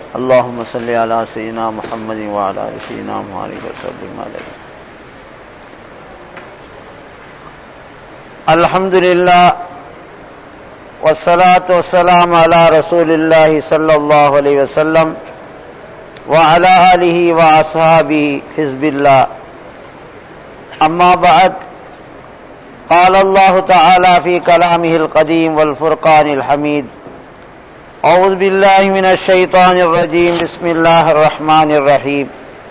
اللهم صل على سيدنا محمد وعلى ال سيدنا محمد وسلم عليه الحمد لله والصلاة والسلام على رسول الله صلى الله عليه وسلم وعلى آله وأصحابه حزب الله أما بعد قال الله تعالى في كلامه القديم والفرقان الحميد أعوذ بالله من الشيطان الرجيم بسم الله الرحمن الرحيم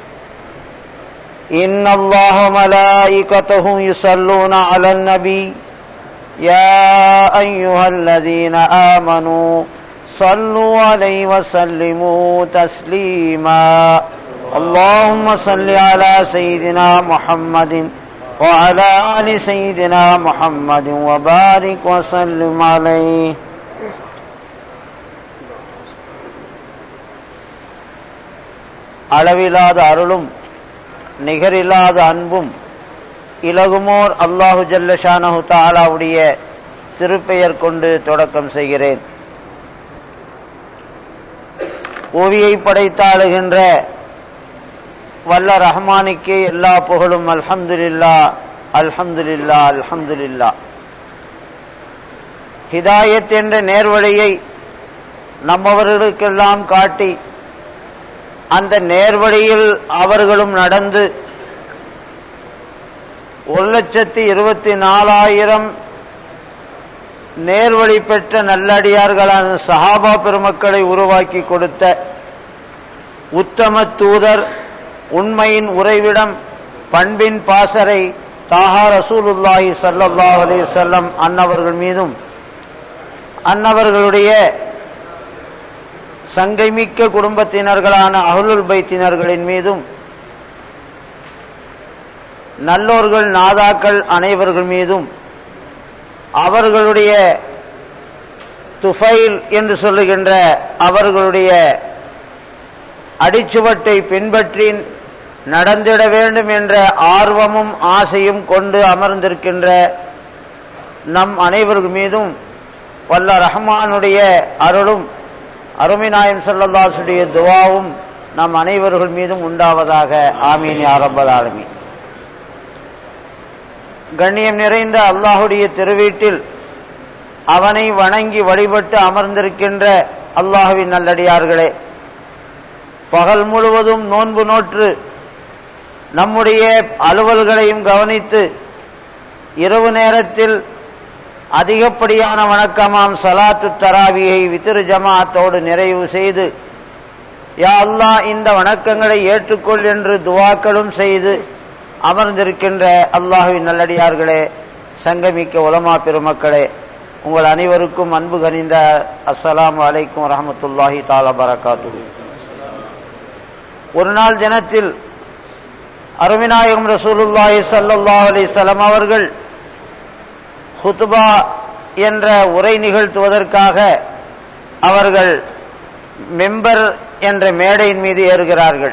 إن الله وملائكته يصلون على النبي يا أيها الذين آمنوا صلوا عليه وسلموا تسليما اللهم صل على سيدنا محمد وعلى آل سيدنا محمد وبارك وسلم عليه அளவில்லாத அருளும் நிகரில்லாத அன்பும் இலகுமோர் அல்லாஹு ஜல்லஷானஹு தாலாவுடைய திருப்பெயர் கொண்டு தொடக்கம் செய்கிறேன் ஓவியை படைத்தாளுகின்ற வல்ல ரஹ்மானுக்கே எல்லா புகழும் அல்ஹம்துலில்லா அல்ஹம்துலில்லா அல்ஹம்துலில்லா ஹிதாயத் என்ற நேர்வழியை நம்மவர்களுக்கெல்லாம் காட்டி அந்த நேர்வழியில் அவர்களும் நடந்து ஒரு லட்சத்தி இருபத்தி நாலாயிரம் நேர்வழி பெற்ற நல்லடியார்களான சஹாபா பெருமக்களை உருவாக்கி கொடுத்த உத்தம தூதர் உண்மையின் உறைவிடம் பண்பின் பாசறை தாஹா ரசூலுல்லாஹி சல்லாஹ் அலி செல்லம் அன்னவர்கள் மீதும் அன்னவர்களுடைய சங்கைமிக்க குடும்பத்தினர்களான அகுலுல் பைத்தினர்களின் மீதும் நல்லோர்கள் நாதாக்கள் அனைவர்கள் மீதும் அவர்களுடைய துஃபைல் என்று சொல்லுகின்ற அவர்களுடைய அடிச்சுவட்டை பின்பற்றி நடந்திட வேண்டும் என்ற ஆர்வமும் ஆசையும் கொண்டு அமர்ந்திருக்கின்ற நம் அனைவர்கள் மீதும் வல்ல ரஹ்மானுடைய அருளும் அருமிநாயம் சல்லல்லாசுடைய துவாவும் நம் அனைவர்கள் மீதும் உண்டாவதாக ஆமீன் ஆரம்பல் ஆலமி கண்ணியம் நிறைந்த அல்லாஹுடைய திருவீட்டில் அவனை வணங்கி வழிபட்டு அமர்ந்திருக்கின்ற அல்லாஹுவின் நல்லடியார்களே பகல் முழுவதும் நோன்பு நோற்று நம்முடைய அலுவல்களையும் கவனித்து இரவு நேரத்தில் அதிகப்படியான வணக்கமாம் சலாத்து தராவியை வித்திரு ஜமாத்தோடு நிறைவு செய்து யா அல்லா இந்த வணக்கங்களை ஏற்றுக்கொள் என்று துவாக்களும் செய்து அமர்ந்திருக்கின்ற அல்லாஹுவின் நல்லடியார்களே சங்கமிக்க உலமா பெருமக்களே உங்கள் அனைவருக்கும் அன்பு கனிந்த அஸ்ஸலாம் வலைக்கும் வரமத்துல்லாஹி தாலா பரகாத்து ஒரு நாள் தினத்தில் அருமிநாயகம் ரசூலுல்லாஹி சல்லாஹ் அலிசல்லாம் அவர்கள் ஹுத்துபா என்ற உரை நிகழ்த்துவதற்காக அவர்கள் மெம்பர் என்ற மேடையின் மீது ஏறுகிறார்கள்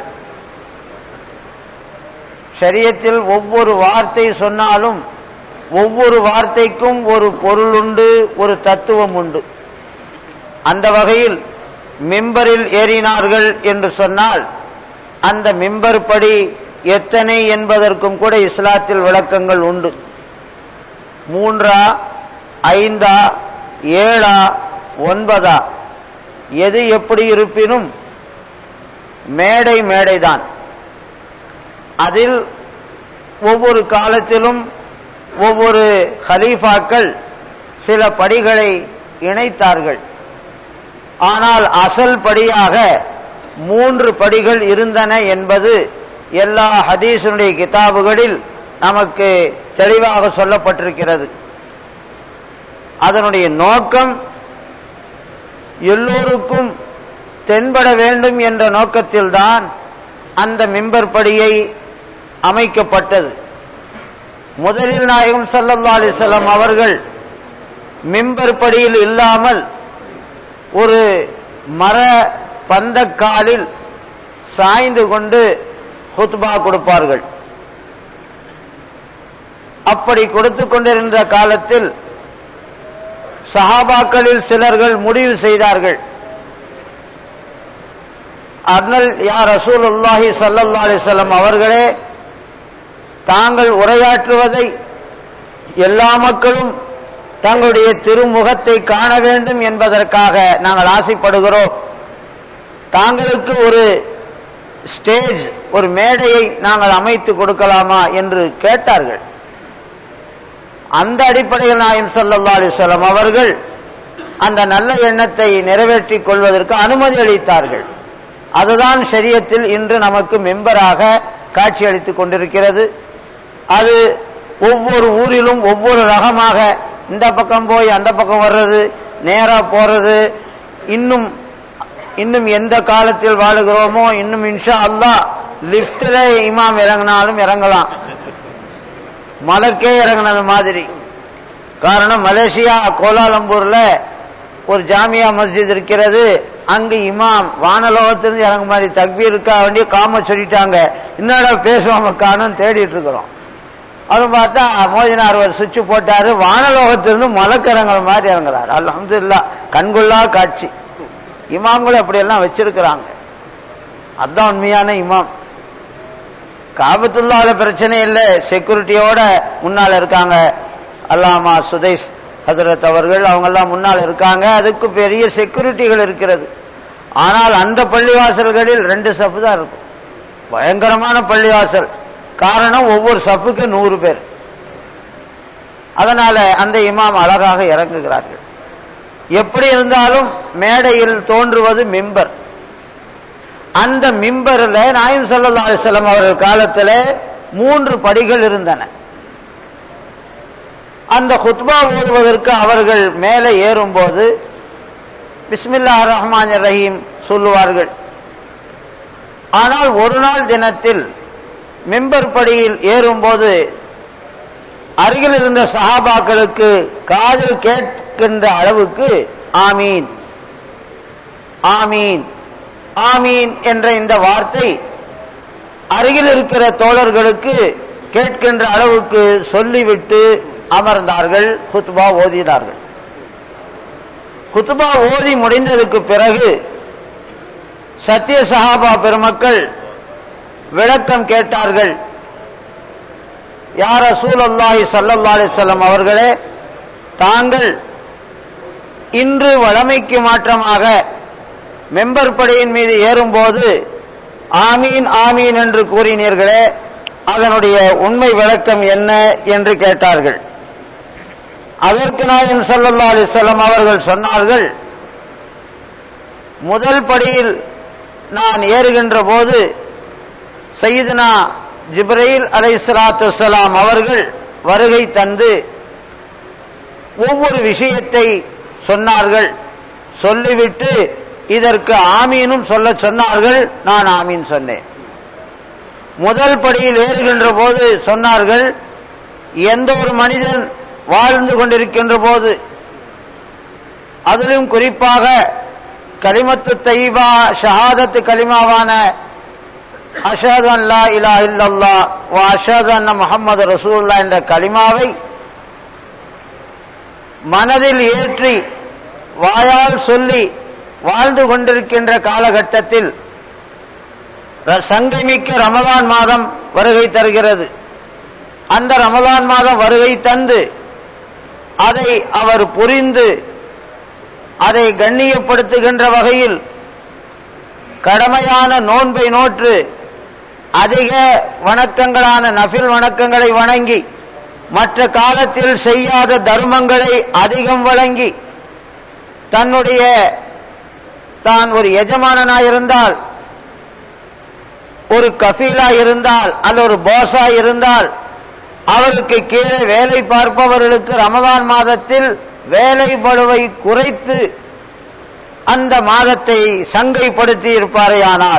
ஷரியத்தில் ஒவ்வொரு வார்த்தை சொன்னாலும் ஒவ்வொரு வார்த்தைக்கும் ஒரு பொருள் உண்டு ஒரு தத்துவம் உண்டு அந்த வகையில் மிம்பரில் ஏறினார்கள் என்று சொன்னால் அந்த மிம்பர் படி எத்தனை என்பதற்கும் கூட இஸ்லாத்தில் விளக்கங்கள் உண்டு மூன்றா ஐந்தா ஏழா ஒன்பதா எது எப்படி இருப்பினும் மேடை மேடைதான் அதில் ஒவ்வொரு காலத்திலும் ஒவ்வொரு ஹலீஃபாக்கள் சில படிகளை இணைத்தார்கள் ஆனால் அசல் படியாக மூன்று படிகள் இருந்தன என்பது எல்லா ஹதீஸனுடைய கிதாபுகளில் நமக்கு தெளிவாக சொல்லப்பட்டிருக்கிறது அதனுடைய நோக்கம் எல்லோருக்கும் தென்பட வேண்டும் என்ற நோக்கத்தில்தான் அந்த மிம்பர் படியை அமைக்கப்பட்டது முதலில் நாயகம் சல்லல்லா அலிசல்லாம் அவர்கள் மிம்பர் படியில் இல்லாமல் ஒரு மர பந்தக்காலில் சாய்ந்து கொண்டு ஹுத்பா கொடுப்பார்கள் அப்படி கொடுத்து கொண்டிருந்த காலத்தில் சஹாபாக்களில் சிலர்கள் முடிவு செய்தார்கள் அர்னல் யா ரசூலுல்லாஹி ஸல்லல்லாஹு அலைஹி வஸல்லம் அவர்களே தாங்கள் உரையாற்றுவதை எல்லா மக்களும் தங்களுடைய திருமுகத்தை காண வேண்டும் என்பதற்காக நாங்கள் ஆசைப்படுகிறோம் தாங்களுக்கு ஒரு ஸ்டேஜ் ஒரு மேடையை நாங்கள் அமைத்து கொடுக்கலாமா என்று கேட்டார்கள் அந்த அடிப்படையில் நாயம் சல்லல்லா அலிஸ்லாம் அவர்கள் அந்த நல்ல எண்ணத்தை நிறைவேற்றிக் கொள்வதற்கு அனுமதி அளித்தார்கள் அதுதான் ஷரியத்தில் இன்று நமக்கு மெம்பராக காட்சியளித்துக் கொண்டிருக்கிறது அது ஒவ்வொரு ஊரிலும் ஒவ்வொரு ரகமாக இந்த பக்கம் போய் அந்த பக்கம் வர்றது நேரா போறது இன்னும் இன்னும் எந்த காலத்தில் வாழுகிறோமோ இன்னும் இன்ஷா அல்லாஹ் லிப்டில் இமாம் இறங்கினாலும் இறங்கலாம் மலக்கே இறங்கினது மாதிரி காரணம் மலேசியா கோலாலம்பூர்ல ஒரு ஜாமியா மஸ்ஜித் இருக்கிறது அங்கு இமாம் வானலோகத்திலிருந்து இறங்க மாதிரி தக்பீருக்கா வேண்டிய காம சொல்லிட்டாங்க என்னடா பேசுவாங்க காணும் தேடிட்டு இருக்கிறோம் அவரும் பார்த்தா மோதினார் ஒரு சுவிட்ச் போட்டாரு வானலோகத்திலிருந்து மலக்கிறங்கிற மாதிரி இறங்குறாரு அல்ஹம்துலில்லா கண்கொள்ளா காட்சி இமாம்களும் அப்படியெல்லாம் வச்சிருக்கிறாங்க அதான் உண்மையான இமாம் காபத்துள்ளால பிரச்சனை இல்லை செக்யூரிட்டியோட முன்னால் இருக்காங்க அல்லாமா சுதேஷ் ஹசரத் அவர்கள் அவங்க எல்லாம் முன்னால் இருக்காங்க அதுக்கு பெரிய செக்யூரிட்டிகள் இருக்கிறது ஆனால் அந்த பள்ளிவாசல்களில் ரெண்டு சப்பு தான் இருக்கும் பயங்கரமான பள்ளிவாசல் காரணம் ஒவ்வொரு சப்புக்கு நூறு பேர் அதனால அந்த இமாம் அழகாக இறங்குகிறார்கள் எப்படி இருந்தாலும் மேடையில் தோன்றுவது மிம்பர் அந்த மிம்பரில் நாயம் சல்லா அலிஸ்லாம் அவர்கள் காலத்தில் மூன்று படிகள் இருந்தன அந்த ஹுத்பா ஓதுவதற்கு அவர்கள் மேலே ஏறும்போது பிஸ்மில்லா ரஹ்மான் ரஹீம் சொல்லுவார்கள் ஆனால் ஒரு நாள் தினத்தில் மிம்பர் படியில் ஏறும்போது அருகில் இருந்த சஹாபாக்களுக்கு காதில் கேட்கின்ற அளவுக்கு ஆமீன் ஆமீன் ஆமீன் என்ற இந்த வார்த்தை அருகில் இருக்கிற தோழர்களுக்கு கேட்கின்ற அளவுக்கு சொல்லிவிட்டு அமர்ந்தார்கள் குத்பா ஓதினார்கள் குத்பா ஓதி முடிந்ததுக்கு பிறகு சத்திய சஹாபா பெருமக்கள் விளக்கம் கேட்டார்கள் யார் ரசூல் அல்லாஹி சல்லல்லா அலிசல்லம் அவர்களே தாங்கள் இன்று வழமைக்கு மாற்றமாக மெம்பர் படையின் மீது ஏறும்போது ஆமீன் ஆமீன் என்று கூறினீர்களே அதனுடைய உண்மை விளக்கம் என்ன என்று கேட்டார்கள் அதற்கு நாயன் சல்லல்லா அலிசல்லம் அவர்கள் சொன்னார்கள் முதல் படியில் நான் ஏறுகின்ற போது சையதுனா ஜிப்ரைல் அலை சலாத்து வலாம் அவர்கள் வருகை தந்து ஒவ்வொரு விஷயத்தை சொன்னார்கள் சொல்லிவிட்டு இதற்கு ஆமீனும் சொல்ல சொன்னார்கள் நான் ஆமீன் சொன்னேன் முதல் படியில் ஏறுகின்ற போது சொன்னார்கள் எந்த ஒரு மனிதன் வாழ்ந்து கொண்டிருக்கின்ற போது அதிலும் குறிப்பாக கலிமத்து தைபா ஷஹாதத்து கலிமாவான அஷாத் அல்லா இலா இல்லல்லா வா அஷாத் அன்ன முகமது ரசூல்லா என்ற கலிமாவை மனதில் ஏற்றி வாயால் சொல்லி வாழ்ந்து கொண்டிருக்கின்ற காலகட்டத்தில் சங்கமிக்க ரமதான் மாதம் வருகை தருகிறது அந்த ரமதான் மாதம் வருகை தந்து அதை அவர் புரிந்து அதை கண்ணியப்படுத்துகின்ற வகையில் கடமையான நோன்பை நோற்று அதிக வணக்கங்களான நபில் வணக்கங்களை வணங்கி மற்ற காலத்தில் செய்யாத தர்மங்களை அதிகம் வழங்கி தன்னுடைய தான் ஒரு எஜமானனாயிருந்தால் ஒரு கஃபீலா இருந்தால் அல்ல ஒரு போசா இருந்தால் அவருக்கு கீழே வேலை பார்ப்பவர்களுக்கு ரமதான் மாதத்தில் வேலை பழுவை குறைத்து அந்த மாதத்தை சங்கைப்படுத்தி இருப்பாரேயானால்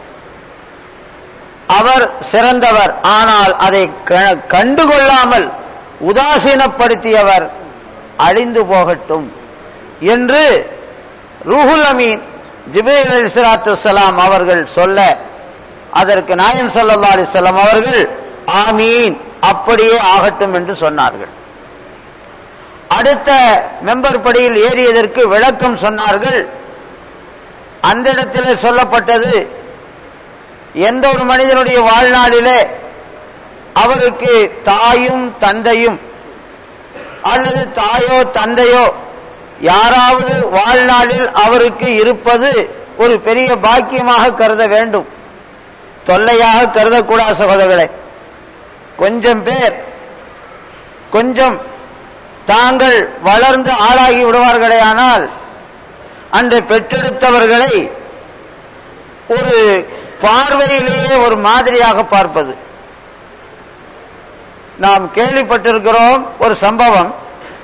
அவர் சிறந்தவர் ஆனால் அதை கண்டுகொள்ளாமல் உதாசீனப்படுத்தியவர் அழிந்து போகட்டும் என்று ரூஹுல் அமீன் ஜிபேல் அலி சலாத்து சலாம் அவர்கள் சொல்ல அதற்கு நாயம் சல்லா அலிசல்லாம் அவர்கள் ஆமீன் அப்படியே ஆகட்டும் என்று சொன்னார்கள் அடுத்த மெம்பர் படியில் ஏறியதற்கு விளக்கம் சொன்னார்கள் அந்த இடத்திலே சொல்லப்பட்டது எந்த ஒரு மனிதனுடைய வாழ்நாளிலே அவருக்கு தாயும் தந்தையும் அல்லது தாயோ தந்தையோ யாராவது வாழ்நாளில் அவருக்கு இருப்பது ஒரு பெரிய பாக்கியமாக கருத வேண்டும் தொல்லையாக கருதக்கூடாத சகோதரர்களே கொஞ்சம் பேர் கொஞ்சம் தாங்கள் வளர்ந்து ஆளாகி விடுவார்களே ஆனால் அன்று பெற்றெடுத்தவர்களை ஒரு பார்வையிலேயே ஒரு மாதிரியாக பார்ப்பது நாம் கேள்விப்பட்டிருக்கிறோம் ஒரு சம்பவம்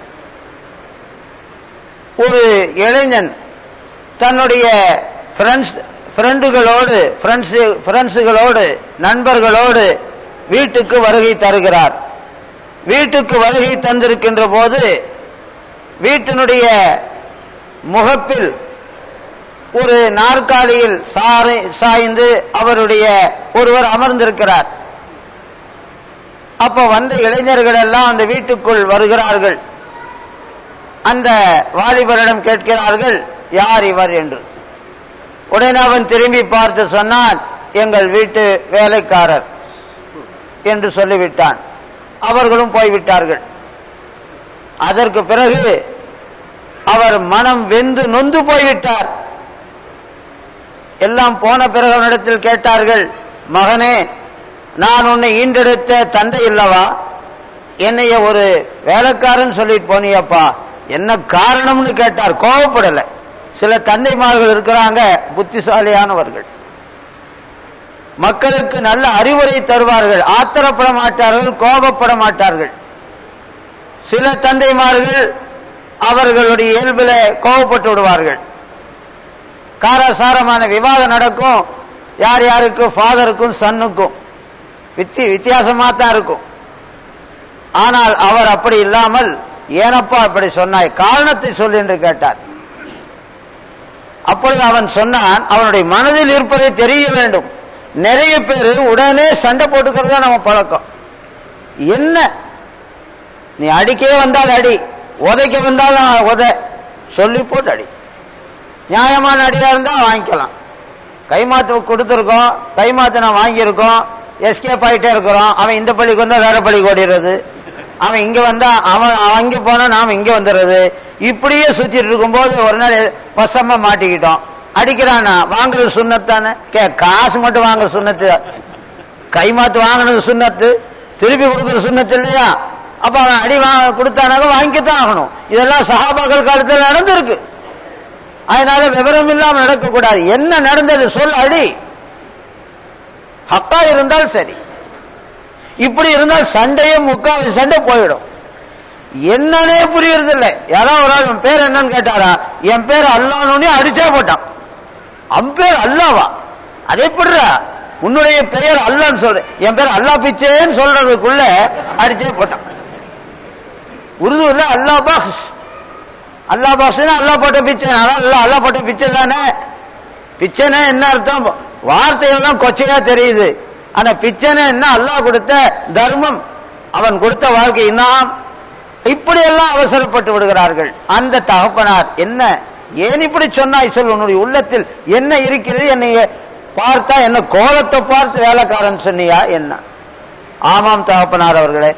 ஒரு இளைஞன் தன்னுடைய ஃப்ரெண்ட்ஸ் ஃப்ரெண்டுகளோடு ஃப்ரெண்ட்ஸு ஃப்ரெண்ட்ஸுகளோடு நண்பர்களோடு வீட்டுக்கு வருகை தருகிறார் வீட்டுக்கு வருகை தந்திருக்கின்ற போது வீட்டினுடைய முகப்பில் ஒரு நாற்காலியில் சாரை சாய்ந்து அவருடைய ஒருவர் அமர்ந்திருக்கிறார் அப்ப வந்த இளைஞர்கள் எல்லாம் அந்த வீட்டுக்குள் வருகிறார்கள் அந்த வாலிபரிடம் கேட்கிறார்கள் யார் இவர் என்று உடனே அவன் திரும்பி பார்த்து சொன்னான் எங்கள் வீட்டு வேலைக்காரர் என்று சொல்லிவிட்டான் அவர்களும் போய்விட்டார்கள் அதற்கு பிறகு அவர் மனம் வெந்து நொந்து போய்விட்டார் எல்லாம் போன பிறகு அவனிடத்தில் கேட்டார்கள் மகனே நான் உன்னை ஈண்டெடுத்த தந்தை இல்லவா என்னைய ஒரு வேலைக்காரன் சொல்லிட்டு போனியப்பா என்ன காரணம்னு கேட்டார் கோவப்படல சில தந்தைமார்கள் இருக்கிறாங்க புத்திசாலியானவர்கள் மக்களுக்கு நல்ல அறிவுரை தருவார்கள் ஆத்திரப்பட மாட்டார்கள் கோபப்பட மாட்டார்கள் சில தந்தைமார்கள் அவர்களுடைய இயல்பில கோபப்பட்டு விடுவார்கள் காரசாரமான விவாதம் நடக்கும் யார் யாருக்கு ஃபாதருக்கும் சன்னுக்கும் வித்தி வித்தியாசமா தான் இருக்கும் ஆனால் அவர் அப்படி இல்லாமல் ஏனப்பா அப்படி சொன்னாய் காரணத்தை சொல்லு என்று கேட்டார் அப்பொழுது அவன் சொன்னான் அவனுடைய மனதில் இருப்பதை தெரிய வேண்டும் நிறைய பேர் உடனே சண்டை போட்டுக்கிறதா நம்ம பழக்கம் என்ன நீ அடிக்கவே வந்தால் அடி உதைக்க வந்தாலும் உத சொல்லி போட்டு அடி நியாயமான அடியா இருந்தா வாங்கிக்கலாம் கைமாத்து கொடுத்துருக்கோம் கைமாத்து நான் வாங்கியிருக்கோம் எஸ்கேப் ஆயிட்டே இருக்கிறோம் அவன் இந்த பள்ளிக்கு வந்தா வேற பள்ளிக்கு ஓடிடுறது அவன் இங்க வந்தா அவன் அங்க போனா நாம இங்க வந்துடுறது இப்படியே சுத்திட்டு இருக்கும்போது ஒரு நாள் வசமா மாட்டிக்கிட்டோம் அடிக்கிறானா வாங்குறது சுண்ணத்தானே கே காசு மட்டும் வாங்குற சுண்ணத்து கைமாத்து வாங்கினது சுண்ணத்து திருப்பி கொடுக்குற சுண்ணத்து இல்லையா அப்ப அவன் அடி வாங்க கொடுத்தானாக்க வாங்கித்தான் ஆகணும் இதெல்லாம் சகாபாக்கள் காலத்தில் நடந்திருக்கு அதனால விவரம் இல்லாம நடக்கக்கூடாது என்ன நடந்தது சொல் அடி ஹக்கா இருந்தால் சரி இப்படி இருந்தால் சண்டையே முக்கால் சண்டை போயிடும் என்னன்னே புரியறது இல்லை யாரோ ஒரு ஆள் என் பேர் என்னன்னு கேட்டாரா என் பேர் அல்லான்னு அடிச்சே போட்டான் அவன் பேர் அல்லாவா அதே எப்படிரா உன்னுடைய பெயர் அல்லான்னு சொல்ற என் பேர் அல்லா பிச்சேன்னு சொல்றதுக்குள்ள அடிச்சே போட்டான் உருதுல அல்லா பாக்ஸ் அல்லா பாக்ஸ் அல்லா போட்ட பிச்சை அல்லா அல்லா போட்ட பிச்சை தானே பிச்சைனா என்ன அர்த்தம் வார்த்தையெல்லாம் கொச்சையா தெரியுது ஆனா பிச்சனை என்ன அல்லாஹ் கொடுத்த தர்மம் அவன் கொடுத்த வாழ்க்கை இன்னாம் இப்படி எல்லாம் அவசரப்பட்டு விடுகிறார்கள் அந்த தகப்பனார் என்ன ஏன் இப்படி சொன்னாய் சொல் உன்னுடைய உள்ளத்தில் என்ன இருக்கிறது என்னை பார்த்தா என்ன கோலத்தை பார்த்து வேலைக்காரன் சொன்னியா என்ன ஆமாம் தகப்பனார் அவர்களே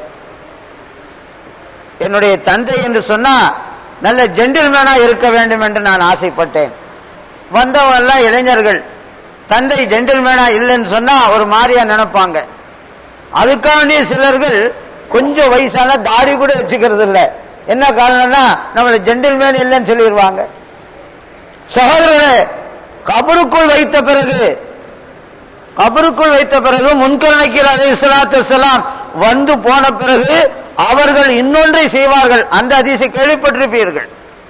என்னுடைய தந்தை என்று சொன்னா நல்ல ஜென்டில்மேனா இருக்க வேண்டும் என்று நான் ஆசைப்பட்டேன் வந்தவங்க எல்லாம் இளைஞர்கள் தந்தை ஜென்டில்மேனா இல்லைன்னு சொன்னா ஒரு மாதிரியா நினைப்பாங்க அதுக்காண்டி சிலர்கள் கொஞ்சம் வயசான தாடி கூட வச்சுக்கிறது இல்ல என்ன காரணம்னா நம்மள ஜென்டில்மேன் இல்லைன்னு சொல்லிடுவாங்க சகோதரர்களே கபருக்குள் வைத்த பிறகு கபருக்குள் வைத்த பிறகு முன்கரணைக்கிற அலி சலாத்து சலாம் வந்து போன பிறகு அவர்கள் இன்னொன்றை செய்வார்கள் அந்த அதிசை கேள்விப்பட்டிருப்பீர்கள்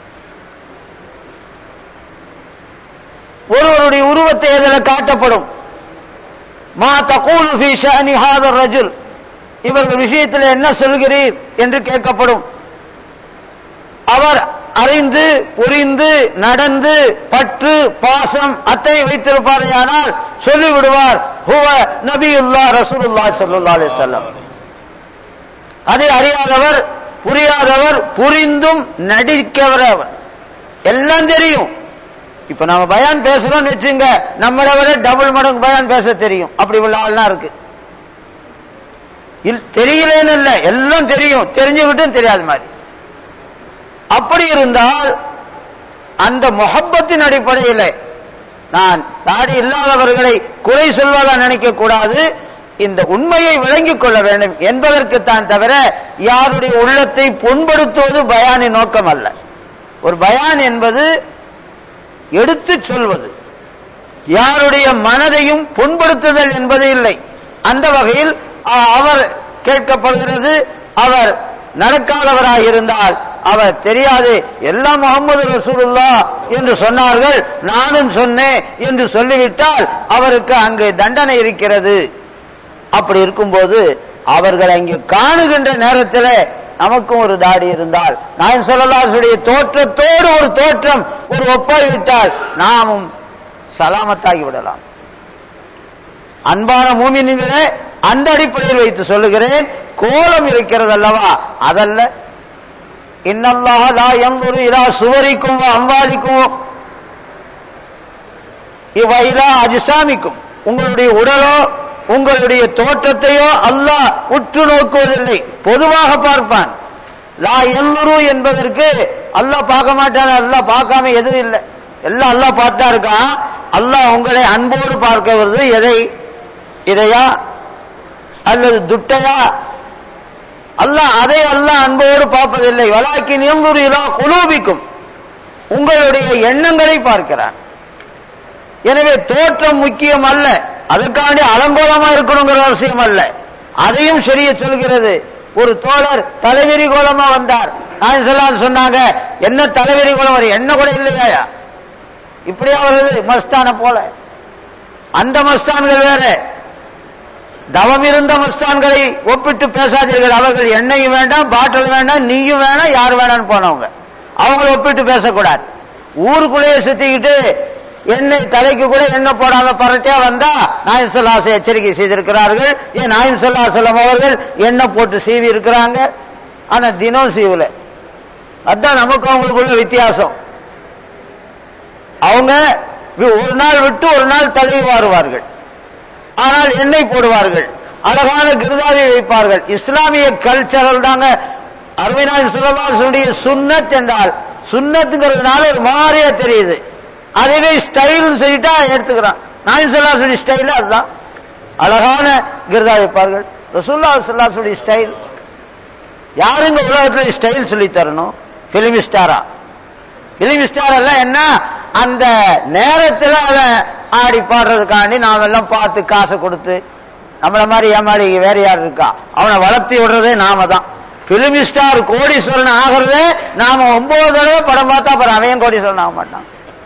ஒருவருடைய உருவத்தை இதில் காட்டப்படும் மா தகூல் ஃபி ஷஅனி ஹாதர் ரஜுல் இவர்கள் விஷயத்தில் என்ன சொல்கிறீர் என்று கேட்கப்படும் அவர் அறிந்து புரிந்து நடந்து பற்று பாசம் அத்தனை வைத்திருப்பாரையானால் சொல்லிவிடுவார் ஹுவ நபியுல்லா ரசூலுல்லா ஸல்லல்லாஹு அலைஹி வஸல்லம் அதை அறியாதவர் புரியாதவர் புரிந்தும் நடிக்கிறவர் எல்லாம் தெரியும் இப்ப நம்ம பயான் பேசுறோம்னு வச்சுங்க நம்மளை விட டபுள் மடங்கு பயான் பேச தெரியும் அப்படி உள்ள ஆள்லாம் இருக்கு இல் தெரியலன்னு இல்ல எல்லாம் தெரியும் தெரிஞ்சுக்கிட்டும் தெரியாத மாதிரி அப்படி இருந்தால் அந்த முகப்பத்தின் அடிப்படையில் நான் தாடி இல்லாதவர்களை குறை சொல்வதா நினைக்க கூடாது இந்த உண்மையை விளங்கிக் கொள்ள வேண்டும் என்பதற்குத்தான் தவிர யாருடைய உள்ளத்தை புண்படுத்துவது பயானின் நோக்கம் அல்ல ஒரு பயான் என்பது எடுத்து சொல்வது யாருடைய மனதையும் புண்படுத்துதல் என்பது இல்லை அந்த வகையில் அவர் கேட்கப்படுகிறது அவர் நடக்காதவராக இருந்தால் அவர் தெரியாது எல்லாம் முகமது ரசூலுல்லா என்று சொன்னார்கள் நானும் சொன்னேன் என்று சொல்லிவிட்டால் அவருக்கு அங்கு தண்டனை இருக்கிறது அப்படி இருக்கும்போது அவர்கள் அங்கே காணுகின்ற நேரத்தில் நமக்கும் ஒரு தாடி இருந்தால் நான் சொல்லலாசுடைய தோற்றத்தோடு ஒரு தோற்றம் ஒரு ஒப்பாய் விட்டால் நாமும் சலாமத்தாகி விடலாம் அன்பான மூமினிகளே அந்த அடிப்படையில் வைத்து சொல்லுகிறேன் கோலம் இருக்கிறது அல்லவா அதல்ல இன்னல்லாஹ லா யன்துரு இலா சுவரிக்கும் அம்பாலிக்கும் இவைலா அஜிசாமிக்கும் உங்களுடைய உடலோ உங்களுடைய தோற்றத்தையோ அல்லாஹ் உற்று நோக்குவதில்லை பொதுவாக பார்ப்பான் லா எல்லுரு என்பதற்கு அல்லாஹ் பார்க்க மாட்டான் அல்லாஹ் பார்க்காம எதுவும் இல்லை எல்லாம் அல்லாஹ் பார்த்தா இருக்கான் அல்லாஹ் உங்களை அன்போடு பார்க்க வருது எதை இதையா அல்லது துட்டையா அல்லாஹ் அதை அல்லாஹ் அன்போடு பார்ப்பதில்லை வலாக்கின் எங்குரு இலா குலூபிக்கும் உங்களுடைய எண்ணங்களை பார்க்கிறான் எனவே தோற்றம் முக்கியம் அல்ல அதுக்காண்டி அலங்கோலமா இருக்கணுங்கிற அவசியம் அல்ல அதையும் சரிய சொல்கிறது ஒரு தோழர் தலைவிரி கோலமா வந்தார் நான் சொல்லான்னு சொன்னாங்க என்ன தலைவிரி கோலம் வரும் என்ன கூட இல்லையா இப்படியா வருது மஸ்தான போல அந்த மஸ்தான்கள் வேற தவம் இருந்த மஸ்தான்களை ஒப்பிட்டு பேசாதீர்கள் அவர்கள் எண்ணெயும் வேண்டாம் பாட்டில் வேண்டாம் நீயும் வேணாம் யார் வேணாம்னு போனவங்க அவங்கள ஒப்பிட்டு பேசக்கூடாது ஊருக்குள்ளேயே சுத்திக்கிட்டு எண்ணெய் தலைக்கு கூட எண்ணெய் போடாம பரட்டியா வந்தா நாயம் சொல்லாசை எச்சரிக்கை செய்திருக்கிறார்கள் ஏன் நாயம் சொல்லாசலம் அவர்கள் எண்ணெய் போட்டு சீவி இருக்கிறாங்க ஆனா தினம் சீவல அதான் நமக்கு அவங்களுக்குள்ள வித்தியாசம் அவங்க ஒரு நாள் விட்டு ஒரு நாள் தலை வாருவார்கள் ஆனால் எண்ணெய் போடுவார்கள் அழகான கிருதாவை வைப்பார்கள் இஸ்லாமிய கல்ச்சரல் தாங்க அருமைநாள் சுரதாசுடைய சுண்ணத் என்றால் சுண்ணத்துங்கிறதுனால ஒரு மாதிரியா தெரியுது அதுவே ஸ்டைல் சொல்லிட்டா எடுத்துக்கிறான் நாயம் சொல்லாசுடைய ஸ்டைல் அதுதான் அழகான கிருதா வைப்பார்கள் ரசூல்லா சொல்லாசுடைய ஸ்டைல் யாருங்க உலகத்தில் ஸ்டைல் சொல்லி தரணும் பிலிம் ஸ்டாரா பிலிம் ஸ்டார் எல்லாம் என்ன அந்த நேரத்தில் அவன் ஆடி பாடுறதுக்காண்டி நாம் எல்லாம் பார்த்து காசை கொடுத்து நம்மள மாதிரி ஏமாடி வேற யார் இருக்கா அவனை வளர்த்தி விடுறதே நாம தான் பிலிம் ஸ்டார் கோடீஸ்வரன் ஆகிறதே நாம ஒன்பது தடவை படம் பார்த்தா அப்புறம் அவன் கோடீஸ்வரன் ஆக மாட்டான்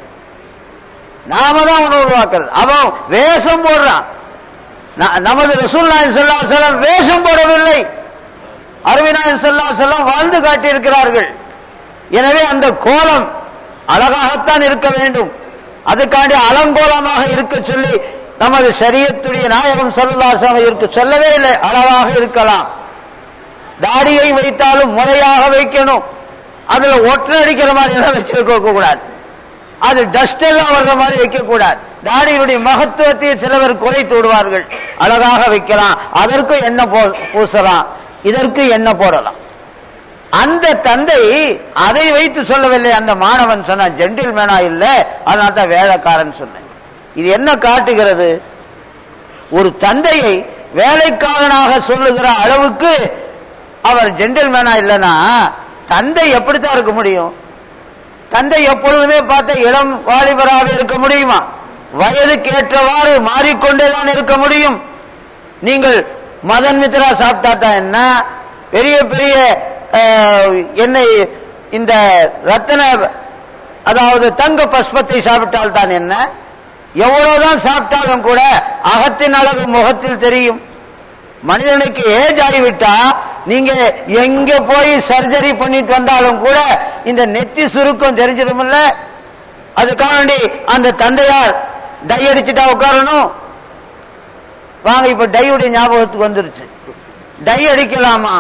நாம தான் அவனை உருவாக்குறது அவன் வேஷம் போடுறான் நமது ரசூல்லாயின் செல்லா செல்லம் வேஷம் போடவில்லை அருவிநாயன் செல்லா செல்லம் வாழ்ந்து காட்டியிருக்கிறார்கள் எனவே அந்த கோலம் அழகாகத்தான் இருக்க வேண்டும் அதுக்காண்டி அலங்கோலமாக இருக்க சொல்லி நமது சரியத்துடைய நாயகம் செல்லாசம் இருக்க சொல்லவே இல்லை அளவாக இருக்கலாம் தாடியை வைத்தாலும் முறையாக வைக்கணும் அதுல ஒற்றை அடிக்கிற மாதிரி எல்லாம் வச்சிருக்க கூடாது அது டஸ்ட் எல்லாம் வர்ற மாதிரி வைக்கக்கூடாது தாடியினுடைய மகத்துவத்தை சிலவர் குறைத்து விடுவார்கள் அழகாக வைக்கலாம் அதற்கு என்ன பூசலாம் இதற்கு என்ன போடலாம் அந்த தந்தை அதை வைத்து சொல்லவில்லை அந்த மாணவன் சொன்னான் ஜென்டில்மேனா இல்ல அதனால தான் வேலைக்காரன் சொன்னேன் இது என்ன காட்டுகிறது ஒரு தந்தையை வேலைக்காரனாக சொல்லுகிற அளவுக்கு அவர் ஜென்டில்மேனா இல்லைன்னா தந்தை எப்படித்தான் இருக்க முடியும் தந்தை எப்பொழுதுமே பார்த்த இளம் வாலிபராக இருக்க முடியுமா வயதுக்கு ஏற்றவாறு மாறிக்கொண்டேதான் இருக்க முடியும் நீங்கள் மதன் மித்ரா சாப்பிட்டா தான் என்ன பெரிய பெரிய என்னை இந்த ரத்தன அதாவது தங்க பஸ்பத்தை சாப்பிட்டால் தான் என்ன எவ்வளவுதான் சாப்பிட்டாலும் கூட அகத்தின் அளவு முகத்தில் தெரியும் மனிதனுக்கு ஏஜ் ஆகிவிட்டா நீங்க எங்க போய் சர்ஜரி பண்ணிட்டு வந்தாலும் கூட இந்த நெத்தி சுருக்கம் தெரிஞ்சிடும்ல அதுக்காண்டி அந்த தந்தையார் டை அடிச்சுட்டா உட்காரணும் வாங்க இப்ப டையுடைய ஞாபகத்துக்கு வந்துருச்சு டை அடிக்கலாமா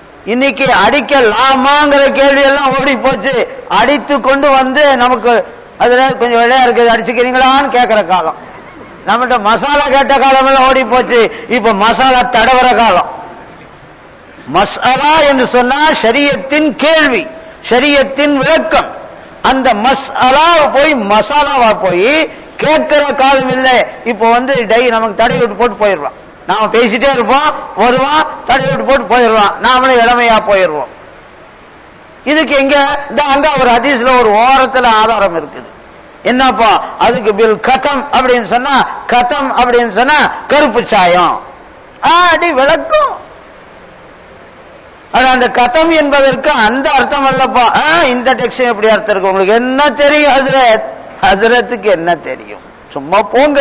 இன்னைக்கு அடிக்கலாமாங்கிற கேள்வி எல்லாம் ஓடி போச்சு அடித்து கொண்டு வந்து நமக்கு அதுல கொஞ்சம் வெள்ளையா இருக்குது அடிச்சுக்கிறீங்களான்னு கேட்கிற காலம் நம்மகிட்ட மசாலா கேட்ட காலம் எல்லாம் ஓடி போச்சு இப்ப மசாலா தடவர காலம் மசாலா என்று சொன்னா ஷரியத்தின் கேள்வி ஷரியத்தின் விளக்கம் அந்த மசாலா போய் மசாலாவா போய் கேட்கிற காலம் இல்லை இப்போ வந்து டை நமக்கு தடை விட்டு போட்டு போயிடுவான் நாம பேசிட்டே இருப்போம் வருவான் தடை விட்டு போட்டு போயிடுவான் நாமளே இளமையா போயிடுவோம் இதுக்கு எங்க இந்த அங்க ஒரு ஹதீஸ்ல ஒரு ஓரத்துல ஆதாரம் இருக்குது என்னப்பா அதுக்கு பில் கதம் அப்படின்னு சொன்னா கதம் அப்படின்னு சொன்னா கருப்பு சாயம் ஆ, அடி விளக்கும் அது அந்த கதம் என்பதற்கு அந்த அர்த்தம் அல்லப்பா ஆ, இந்த டெக்ஸ்ட் எப்படி அர்த்தம் இருக்கு உங்களுக்கு என்ன தெரியும் ஹசரத் ஹசரத்துக்கு என்ன தெரியும் சும்மா போங்க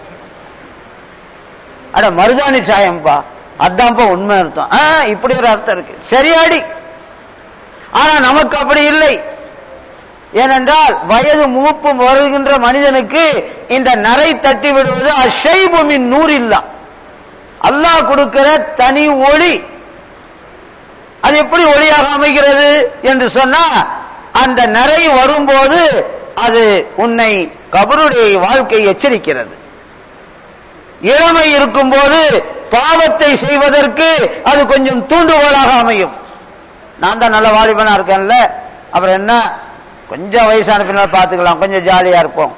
அட மருதாணி சாயம்பா அதான்ப்பா உண்மை அர்த்தம் ஆ, இப்படி ஒரு அர்த்தம் இருக்கு சரியாடி ஆனா நமக்கு அப்படி இல்லை ஏனென்றால் வயது மூப்பு வருகின்ற மனிதனுக்கு இந்த நரை தட்டி விடுவது அஷைபுமின் நூறில்லா அல்லாஹ் கொடுக்கிற தனி ஒளி அது எப்படி ஒளியாக அமைகிறது என்று சொன்னா அந்த நரை வரும்போது அது உன்னை கபருடைய வாழ்க்கை எச்சரிக்கிறது இளமை இருக்கும்போது பாவத்தை செய்வதற்கு அது கொஞ்சம் தூண்டுகோலாக அமையும் நான் தான் நல்ல வாலிபனா இருக்கேன்ல அப்புறம் என்ன கொஞ்சம் வயசான பின்னால் பார்த்துக்கலாம் கொஞ்சம் ஜாலியா இருப்போம்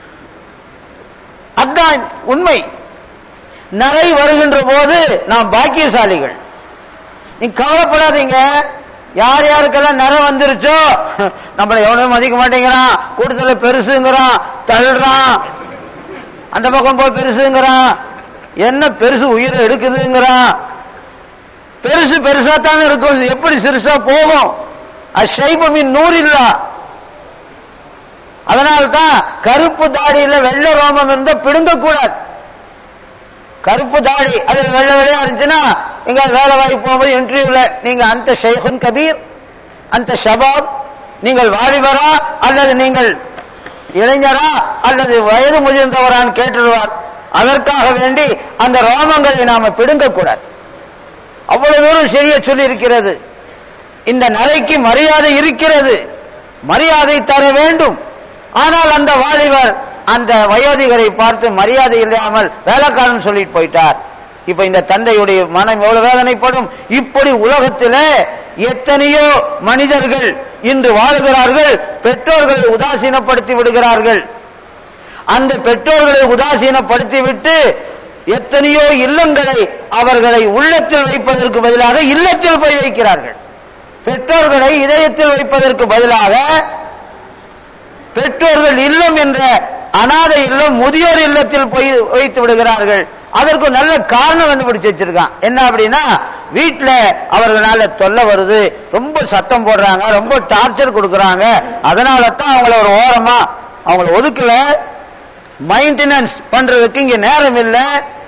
அதான் உண்மை நரை வருகின்ற போது நாம் பாக்கியசாலிகள் நீ கவலைப்படாதீங்க யார் யாருக்கெல்லாம் நிறம் வந்துருச்சோ நம்மளை எவனும் மதிக்க மாட்டேங்கிறான் கூட்டத்துல பெருசுங்கிறான் தள்ளுறான் அந்த பக்கம் போய் பெருசுங்கிறான் என்ன பெருசு உயிரை எடுக்குதுங்கிறான் பெருசு பெருசா தானே இருக்கும் இது எப்படி சிறுசா போகும் அஷைபமின் நூறில்லா அதனால்தான் கருப்பு தாடியில வெள்ளை ரோமம் இருந்தா பிடுங்க கூடாது கருப்பு தாடி அது வெள்ளை வெள்ளையா இருந்துச்சுன்னா எங்க வேலை வாய்ப்பு போகும்போது இன்டர்வியூல நீங்க அந்த ஷேகுன் கபீர் அந்த ஷபாப் நீங்கள் வாலிபரா அல்லது நீங்கள் இளைஞரா அல்லது வயது முதிர்ந்தவரான்னு கேட்டுடுவார் அதற்காக வேண்டி அந்த ரோமங்களை நாம பிடுங்க கூடாது அவ்வளவு தூரம் செய்ய சொல்லி இருக்கிறது இந்த நரைக்கு மரியாதை இருக்கிறது மரியாதை தர வேண்டும் ஆனால் அந்த வாலிபர் அந்த வயோதிகரை பார்த்து மரியாதை இல்லாமல் வேலைக்காரன் சொல்லிட்டு போயிட்டார் இப்ப இந்த தந்தையுடைய மனம் எவ்வளவு வேதனைப்படும் இப்படி உலகத்திலே எத்தனையோ மனிதர்கள் இன்று வாழ்கிறார்கள் பெற்றோர்களை உதாசீனப்படுத்தி விடுகிறார்கள் அந்த பெற்றோர்களை உதாசீனப்படுத்தி விட்டு எத்தனையோ இல்லங்களை அவர்களை உள்ளத்தில் வைப்பதற்கு பதிலாக இல்லத்தில் போய் வைக்கிறார்கள் பெற்றோர்களை இதயத்தில் வைப்பதற்கு பதிலாக பெற்றோர்கள் இல்லம் என்ற அனாதை இல்லம் முதியோர் இல்லத்தில் போய் வைத்து விடுகிறார்கள் அதற்கு நல்ல காரணம் கண்டுபிடிச்சு வச்சிருக்கான் என்ன அப்படின்னா வீட்டுல அவர்களால தொல்லை வருது ரொம்ப சத்தம் போடுறாங்க ரொம்ப டார்ச்சர் கொடுக்கறாங்க அதனால தான் அவங்கள ஒரு ஓரமா அவங்கள ஒதுக்கல மெயின்டெனன்ஸ் பண்றதுக்கு இங்க நேரம் இல்லை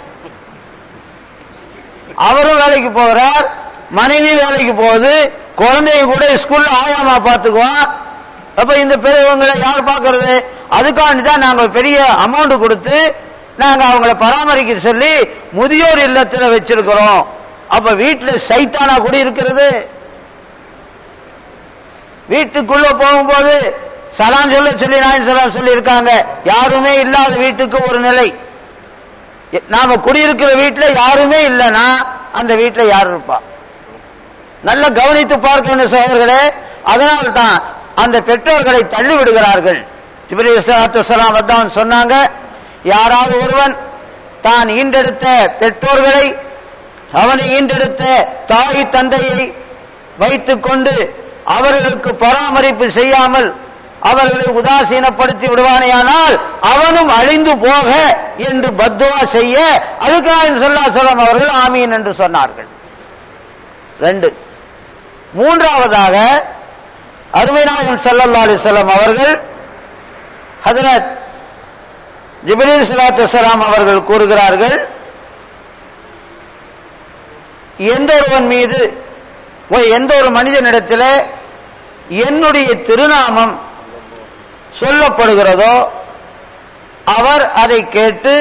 அவரும் வேலைக்கு போகிறார் மனைவி வேலைக்கு போகுது குழந்தைய கூட ஸ்கூல்ல ஆயாமா பாத்துக்குவான் அப்ப இந்த பெரியவங்களை யார் பாக்குறது அதுக்காண்டி தான் நாங்க பெரிய அமௌண்ட் கொடுத்து நாங்க அவங்கள பராமரிக்க சொல்லி முதியோர் இல்லத்துல வச்சிருக்கிறோம் அப்ப வீட்டுல சைத்தானா கூட இருக்கிறது வீட்டுக்குள்ள போகும்போது சலாம் சொல்ல சொல்லி நாயன் சலாம் சொல்லி இருக்காங்க யாருமே இல்லாத வீட்டுக்கு ஒரு நிலை நாம குடியிருக்கிற வீட்டுல யாருமே இல்லைன்னா அந்த வீட்டுல யார் இருப்பா நல்ல கவனித்து பார்க்கணும் சோதர்களே அதனால்தான் அந்த பெற்றோர்களை தள்ளி விடுகிறார்கள் ஜிப்ரி சலாத்து வந்தான் சொன்னாங்க யாராவது ஒருவன் தான் ஈண்டெடுத்த பெற்றோர்களை அவனை ஈண்டெடுத்த தாய் தந்தையை வைத்துக் கொண்டு அவர்களுக்கு பராமரிப்பு செய்யாமல் அவர்களை உதாசீனப்படுத்தி விடுவானேயானால் அவனும் அழிந்து போக என்று பத்துவா செய்ய அதுக்காக சொல்லாசலம் அவர்கள் ஆமீன் என்று சொன்னார்கள் ரெண்டு மூன்றாவதாக அருமைநாயகம் சல்லல்லா அலிசல்லாம் அவர்கள் ஹதரத் ஜிப்ரீல் சலாத்து வலாம் அவர்கள் கூறுகிறார்கள் எந்த ஒருவன் மீது எந்த ஒரு மனிதனிடத்தில் என்னுடைய திருநாமம் சொல்லப்படுகிறதோ அவர் அதை கேட்டு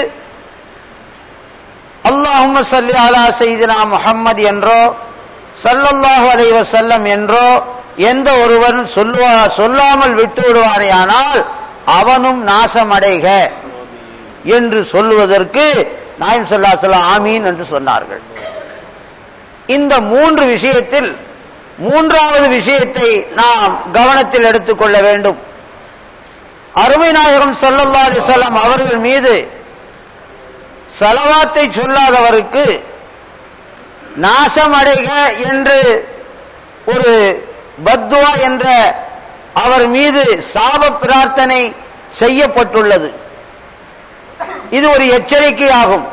அல்லாஹும் சல்லி அலா செய்தினா முஹம்மது என்றோ சல்லல்லாஹு அலைஹி வஸல்லம் என்றோ எந்த ஒருவன் சொல்லுவா சொல்லாமல் விட்டு விடுவானேயானால் அவனும் நாசமடைக என்று சொல்லுவதற்கு நாயம் சொல்லாசலம் ஆமீன் என்று சொன்னார்கள் இந்த மூன்று விஷயத்தில் மூன்றாவது விஷயத்தை நாம் கவனத்தில் எடுத்துக்கொள்ள வேண்டும் அருமை நாயகம் சல்லல்லா அலிசல்லாம் அவர்கள் மீது செலவாத்தை சொல்லாதவருக்கு நாசமடைக என்று ஒரு பத்வா என்ற அவர் மீது சாப பிரார்த்தனை செய்யப்பட்டுள்ளது இது ஒரு எச்சரிக்கை ஆகும்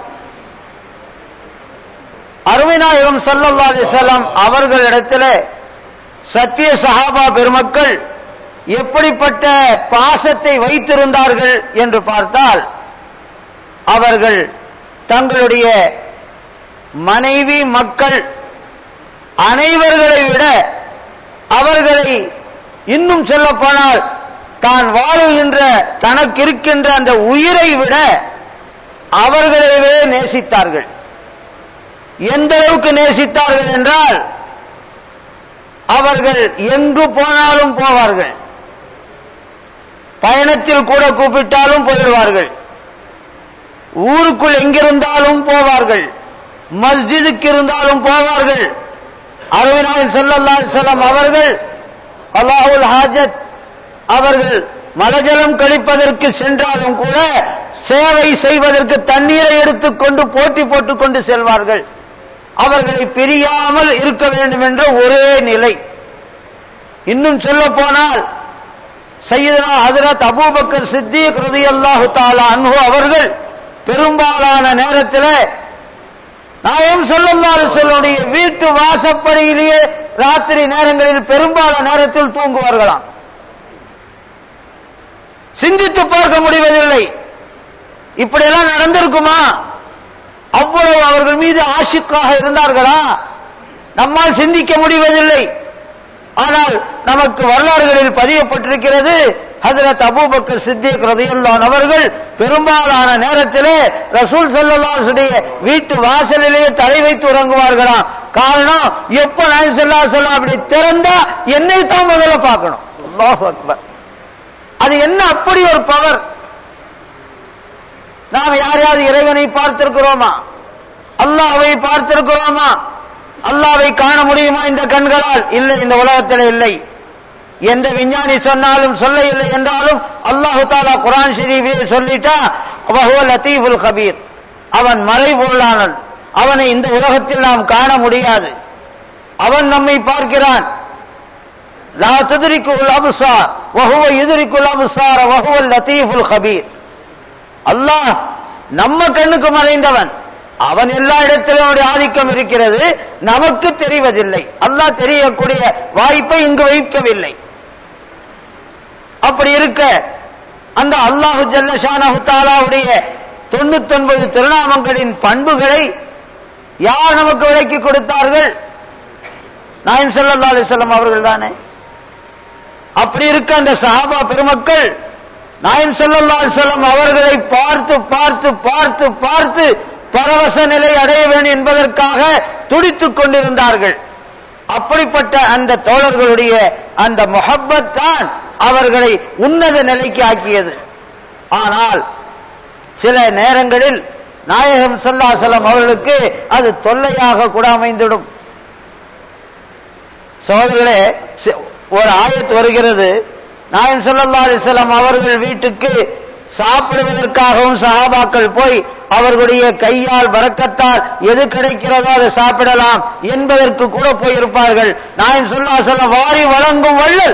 அருமைநாயகம் சல்லல்லா அலிசல்லாம் அவர்களிடத்தில் சத்திய சஹாபா பெருமக்கள் எப்படிப்பட்ட பாசத்தை வைத்திருந்தார்கள் என்று பார்த்தால் அவர்கள் தங்களுடைய மனைவி மக்கள் அனைவர்களை விட அவர்களை இன்னும் சொல்ல போனால் தான் வாழுகின்ற தனக்கு இருக்கின்ற அந்த உயிரை விட அவர்களைவே நேசித்தார்கள் எந்த அளவுக்கு நேசித்தார்கள் என்றால் அவர்கள் எங்கு போனாலும் போவார்கள் பயணத்தில் கூட கூப்பிட்டாலும் போயிடுவார்கள் ஊருக்குள் எங்கிருந்தாலும் போவார்கள் மஸ்ஜிதுக்கு இருந்தாலும் போவார்கள் அருவினாயின் செல்லல்லால் செல்லம் அவர்கள் அல்லாஹுல் ஹாஜத் அவர்கள் மலஜலம் கழிப்பதற்கு சென்றாலும் கூட சேவை செய்வதற்கு தண்ணீரை எடுத்துக்கொண்டு போட்டி போட்டுக் கொண்டு செல்வார்கள் அவர்களை பிரியாமல் இருக்க வேண்டும் என்ற ஒரே நிலை இன்னும் சொல்ல போனால் சையதனா ஹசரத் அபூபக்கர் சித்திக் ரதி அல்லாஹு தாலா அன்ஹு அவர்கள் பெரும்பாலான நேரத்தில் நாயம் சொல்லல்லாறு சொல்லுடைய வீட்டு வாசப்படியிலேயே ராத்திரி நேரங்களில் பெரும்பாலான நேரத்தில் தூங்குவார்களாம் சிந்தித்து பார்க்க முடிவதில்லை இப்படியெல்லாம் நடந்திருக்குமா அவ்வளவு அவர்கள் மீது ஆஷிக்காக இருந்தார்களா நம்மால் சிந்திக்க முடிவதில்லை ஆனால் நமக்கு வரலாறுகளில் பதியப்பட்டிருக்கிறது ஹசரத் அபூபக்கர் சித்திக் ரதியுல்லான் அவர்கள் பெரும்பாலான நேரத்திலே ரசூல் செல்லல்லாசுடைய வீட்டு வாசலிலேயே தலை வைத்து உறங்குவார்களாம் காரணம் எப்ப நான் செல்லா சொல்ல அப்படி திறந்தா என்னை தான் முதல்ல பார்க்கணும் அல்லாஹ் அக்பர் அது என்ன அப்படி ஒரு பவர் நாம் யாரையாவது இறைவனை பார்த்திருக்கிறோமா அல்லாஹ்வை பார்த்திருக்கிறோமா அல்லாவை காண முடியுமா இந்த கண்களால் இல்லை இந்த உலகத்தில் இல்லை எந்த விஞ்ஞானி சொன்னாலும் சொல்ல இல்லை என்றாலும் அல்லாஹு தாலா குரான் ஷெரீஃபில் சொல்லிட்டா வஹுவ லத்தீஃபுல் கபீர் அவன் மறைபொருளானன் அவனை இந்த உலகத்தில் நாம் காண முடியாது அவன் நம்மை பார்க்கிறான் லா துதிரிக்குல் அபுசார் வஹுவ யுதிரிக்குல் அபுசார் வஹுவ லத்தீஃபுல் கபீர் அல்லாஹ் நம்ம கண்ணுக்கு மறைந்தவன் அவன் எல்லா இடத்திலும் அவனுடைய ஆதிக்கம் இருக்கிறது நமக்கு தெரிவதில்லை அல்லாஹ் தெரியக்கூடிய வாய்ப்பை இங்கு வைக்கவில்லை அப்படி இருக்க அந்த அல்லாஹு ஜல்லஷானஹு தாலாவுடைய தொண்ணூத்தி ஒன்பது திருநாமங்களின் பண்புகளை யார் நமக்கு விளக்கி கொடுத்தார்கள் நாயம் சல்லா அலிசல்லாம் அவர்கள் தானே அப்படி இருக்க அந்த சஹாபா பெருமக்கள் நாயம் சல்லா அலிசல்லாம் அவர்களை பார்த்து பார்த்து பார்த்து பார்த்து பரவச நிலை அடைய வேண்டும் என்பதற்காக துடித்துக் கொண்டிருந்தார்கள் அப்படிப்பட்ட அந்த தோழர்களுடைய அந்த மொஹப்பத் தான் அவர்களை உன்னத நிலைக்கு ஆக்கியது ஆனால் சில நேரங்களில் நாயகம் சல்லாசலம் அவர்களுக்கு அது தொல்லையாக கூட அமைந்துடும் சோதர்களே ஒரு ஆயத்து வருகிறது நாயம் சல்லா அலிஸ்லாம் அவர்கள் வீட்டுக்கு சாப்பிடுவதற்காகவும் சஹாபாக்கள் போய் அவர்களுடைய கையால் வரக்கத்தால் எது கிடைக்கிறதோ அதை சாப்பிடலாம் என்பதற்கு கூட போயிருப்பார்கள் நாயம் சொல்லா சொல்ல வாரி வழங்கும் வள்ளல்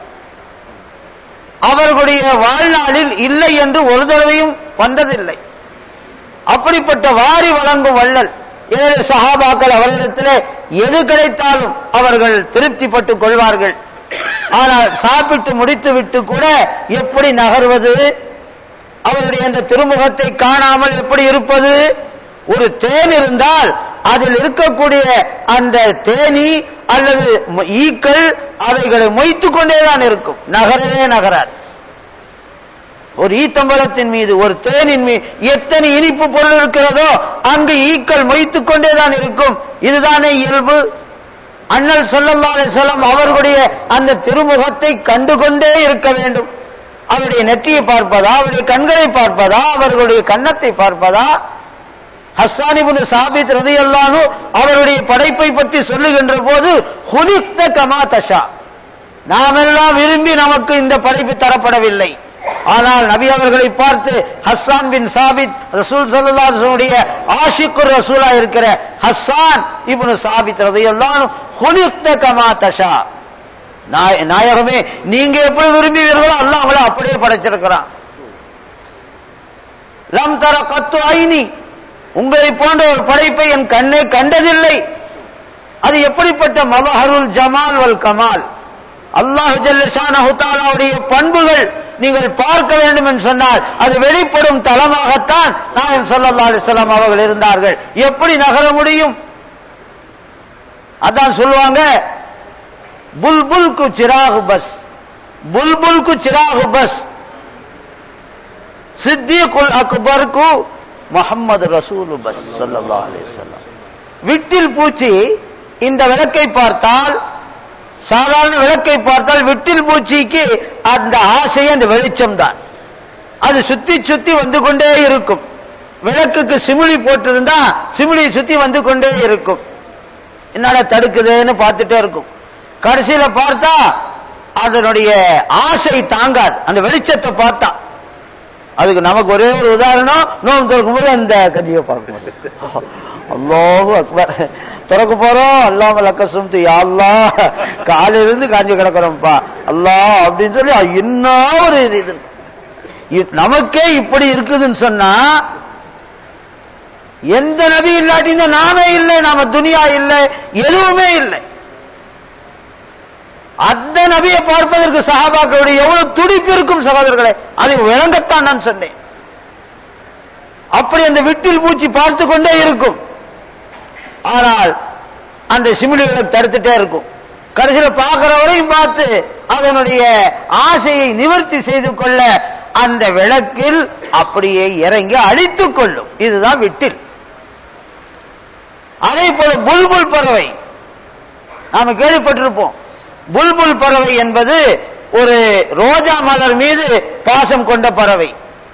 அவர்களுடைய வாழ்நாளில் இல்லை என்று ஒரு தடவையும் வந்ததில்லை அப்படிப்பட்ட வாரி வழங்கும் வள்ளல் எனவே சஹாபாக்கள் அவர்களிடத்தில் எது கிடைத்தாலும் அவர்கள் திருப்திப்பட்டுக் கொள்வார்கள் ஆனால் சாப்பிட்டு முடித்து விட்டு கூட எப்படி நகர்வது அவருடைய அந்த திருமுகத்தை காணாமல் எப்படி இருப்பது ஒரு தேன் இருந்தால் அதில் இருக்கக்கூடிய அந்த தேனி அல்லது ஈக்கள் அவைகளை மொய்த்துக் கொண்டேதான் இருக்கும் நகரவே நகராது ஒரு ஈத்தம்பழத்தின் மீது ஒரு தேனின் மீது எத்தனை இனிப்பு பொருள் இருக்கிறதோ அங்கு ஈக்கள் மொய்த்துக் கொண்டேதான் இருக்கும் இதுதானே இயல்பு அண்ணல் சொல்லல்லாலே செல்லம் அவர்களுடைய அந்த திருமுகத்தை கண்டுகொண்டே இருக்க வேண்டும் அவருடைய நெற்றியை பார்ப்பதா அவருடைய கண்களை பார்ப்பதா அவர்களுடைய கன்னத்தை பார்ப்பதா ஹஸ்ஸானிபுன் சாபித் ரதியல்லானு அவருடைய படைப்பை பற்றி சொல்லுகின்ற போது ஹுலிக்த கமா தஷா நாமெல்லாம் விரும்பி நமக்கு இந்த படைப்பு தரப்படவில்லை ஆனால் நபி அவர்களை பார்த்து ஹஸ்ஸான் பின் சாபித் ரசூல் சல்லாஹுடைய ஆஷிக்குர் ரசூலா இருக்கிற ஹஸ்ஸான் இப்னு சாபித் ரதியல்லானு ஹுலிக்த கமா தஷா நாய- நாயகமே நீங்க எப்படி விரும்புவீர்களோ அல்லாஹ் உங்களை அப்படியே படைச்சிருக்கிறான் லம் தர கத்து ஐனி உங்களை போன்ற ஒரு படைப்பை என் கண்ணே கண்டதில்லை அது எப்படிப்பட்ட மலஹருல் ஜமால் வல் கமால் அல்லாஹு ஜல்லஷானஹு தஆலாவுடைய பண்புகள் நீங்கள் பார்க்க வேண்டும் என்று சொன்னால் அது வெளிப்படும் தளமாகத்தான் நாயகம் ஸல்லல்லாஹு அலைஹி வஸல்லம் அவர்கள் இருந்தார்கள் எப்படி நகர முடியும் அதான் சொல்லுவாங்க बुलबुल को चिराग बस बुलबुल को चिराग बस सिद्दीकुल अकबर को முகமது ரசூல் பஸ் ஸல்லல்லாஹு அலைஹி வஸல்லம் விட்டில் பூச்சி இந்த விளக்கை பார்த்தால் சாதாரண விளக்கை பார்த்தால் விட்டில் பூச்சிக்கு அந்த ஆசை அந்த வெளிச்சம் தான் அது சுத்தி சுத்தி வந்து கொண்டே இருக்கும் விளக்குக்கு சிமிழி போட்டிருந்தா சிமிழி சுத்தி வந்து கொண்டே இருக்கும் என்னடா தடுக்குதுன்னு பார்த்துட்டே இருக்கும் கடைசியில பார்த்தா அதனுடைய ஆசை தாங்காது அந்த வெளிச்சத்தை பார்த்தா அதுக்கு நமக்கு ஒரே ஒரு உதாரணம் நோம்பு திறக்கும் போது அந்த கதியை பார்க்கணும் அல்லாஹு அக்பர் திறக்க போறோம் அல்லாம லக்க சும்து அல்லா காலையில இருந்து காஞ்சி கிடக்கிறோம்ப்பா அல்லாஹ் அப்படின்னு சொல்லி அது என்ன ஒரு இது இது. இ- நமக்கே இப்படி இருக்குதுன்னு சொன்னா எந்த நபி இல்லாட்டி இந்த நாமே இல்லை நாம துனியா இல்லை எதுவுமே இல்லை அந்த நபியை பார்ப்பதற்கு சஹாபாக்களுடைய எவ்வளவு துடிப்பு இருக்கும் சகோதரர்களே அதை விளங்கத்தான் நான் சொன்னேன் அப்படி அந்த விட்டில் பூச்சி பார்த்து கொண்டே இருக்கும் ஆனால் அந்த சிமிலிகளை தடுத்துட்டே இருக்கும் கடைசியில பார்க்கிற வரையும் பார்த்து அதனுடைய ஆசையை நிவர்த்தி செய்து கொள்ள அந்த விளக்கில் அப்படியே இறங்கி அழித்துக் கொள்ளும் இதுதான் விட்டில் அதே போல புல்புல் பறவை நாம கேள்விப்பட்டிருப்போம் புல்புல் பறவை என்பது ஒரு ரோஜா மலர் மீது பாசம் கொண்ட பறவை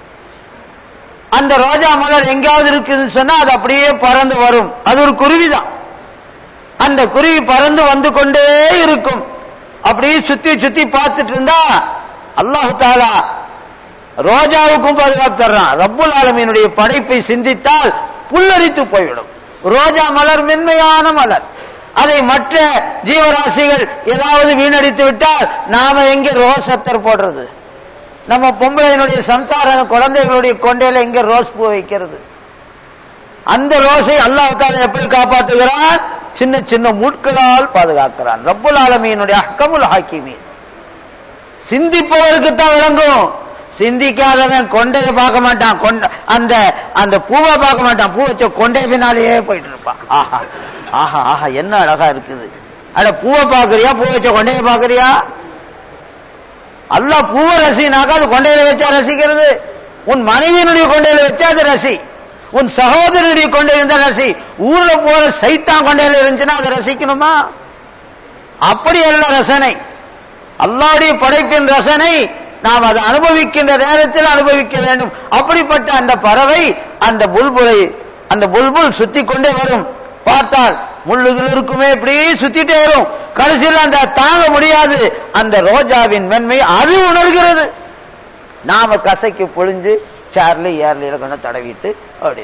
அந்த ரோஜா மலர் எங்கேயாவது இருக்குதுன்னு சொன்னா அது அப்படியே பறந்து வரும் அது ஒரு குருவிதான் அந்த குருவி பறந்து வந்து கொண்டே இருக்கும் அப்படியே சுத்தி சுத்தி பார்த்துட்டு இருந்தா அல்லாஹு தாலா ரோஜாவுக்கும் பாதுகாப்பு தர்றான் ரப்புல் ஆலமீனுடைய படைப்பை சிந்தித்தால் புல்லரித்து போய்விடும் ரோஜா மலர் மென்மையான மலர் அதை மற்ற ஜீவராசிகள் ஏதாவது வீணடித்து விட்டால் நாம எங்க ரோஸ் அத்தர் போடுறது நம்ம பொம்பளையினுடைய சம்சார குழந்தைகளுடைய கொண்டையில எங்க ரோஸ் பூ வைக்கிறது அந்த ரோஸை அல்லாஹ் எப்படி காப்பாற்றுகிறான் சின்ன சின்ன முட்களால் பாதுகாக்கிறான் ரப்புல் ஆலமீனுடைய அக்கமுல் ஹாக்கிமீன் சிந்திப்பவருக்கு தான் விளங்கும் சிந்திக்காதவன் கொண்டையை பார்க்க மாட்டான் கொண்ட அந்த அந்த பூவை பார்க்க மாட்டான் பூ வச்ச கொண்டை பின்னாலேயே போயிட்டு இருப்பான் ஆஹா ஆஹா ஆஹா என்ன அழகா இருக்குது அட பூவை பார்க்கறியா பூ வச்ச கொண்டையை பார்க்கறியா அல்லாஹ் பூவை ரசினாக்கா அது கொண்டையில வச்சா ரசிக்கிறது உன் மனைவியினுடைய கொண்டையில வச்சா அது ரசி உன் சகோதரனுடைய கொண்டையில இருந்தா ரசி ஊர்ல போற சைத்தான் கொண்டையில இருந்துச்சுன்னா அதை ரசிக்கணுமா அப்படி அல்ல ரசனை அல்லாவுடைய படைப்பின் ரசனை நாம் அதை அனுபவிக்கின்ற நேரத்தில் அனுபவிக்க வேண்டும் அப்படிப்பட்ட அந்த பறவை அந்த புல்புலை அந்த புல்புல் சுத்தி கொண்டே வரும் பார்த்தால் முள்ளுகள் இருக்குமே இப்படி சுத்திட்டே வரும் கடைசியில் அந்த தாங்க முடியாது அந்த ரோஜாவின் மென்மை அது உணர்கிறது நாம கசைக்கு பொழிஞ்சு சார்லி ஏர்லியில கொண்டு தடவிட்டு அப்படி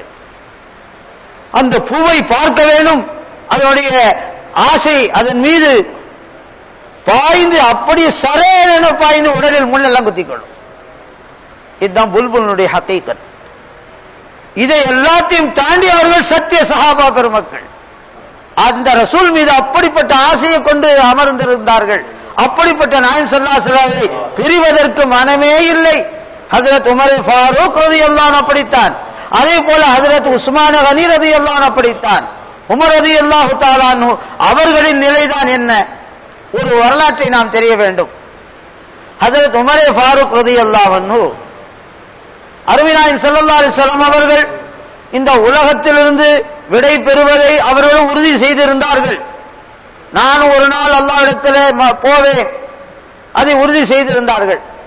அந்த பூவை பார்க்க வேண்டும் அதனுடைய ஆசை அதன் மீது பாய்ந்து அப்படியே சரேன பாய்ந்து உடலில் முள்ளெல்லாம் குத்திக்கொள்ளும் இதுதான் புல்புலனுடைய ஹக்கீக்கத் இதை எல்லாத்தையும் தாண்டியவர்கள் சத்திய சஹாபா பெருமக்கள் அந்த ரசூல் மீது அப்படிப்பட்ட ஆசையை கொண்டு அமர்ந்திருந்தார்கள் அப்படிப்பட்ட நாயம் சல்லா சலாவை பிரிவதற்கு மனமே இல்லை ஹசரத் உமர் ஃபாரூக் ரதி அல்லான் அப்படித்தான் அதே போல ஹசரத் உஸ்மான கனி ரதி அல்லான் அப்படித்தான் உமர் ரதி அல்லாஹு தாலானு அவர்களின் நிலைதான் என்ன ஒரு வரலாற்றை நாம் தெரிய வேண்டும் ஹசரத் உமரே ஃபாரூக் ரதி அல்லாஹு அருமினாயின் சல்லல்லா அலிஸ்லாம் அவர்கள் இந்த உலகத்திலிருந்து விடை பெறுவதை அவர்கள் உறுதி செய்திருந்தார்கள் நான் ஒரு நாள் அல்லாவிடத்தில் போவேன் அதை உறுதி செய்திருந்தார்கள்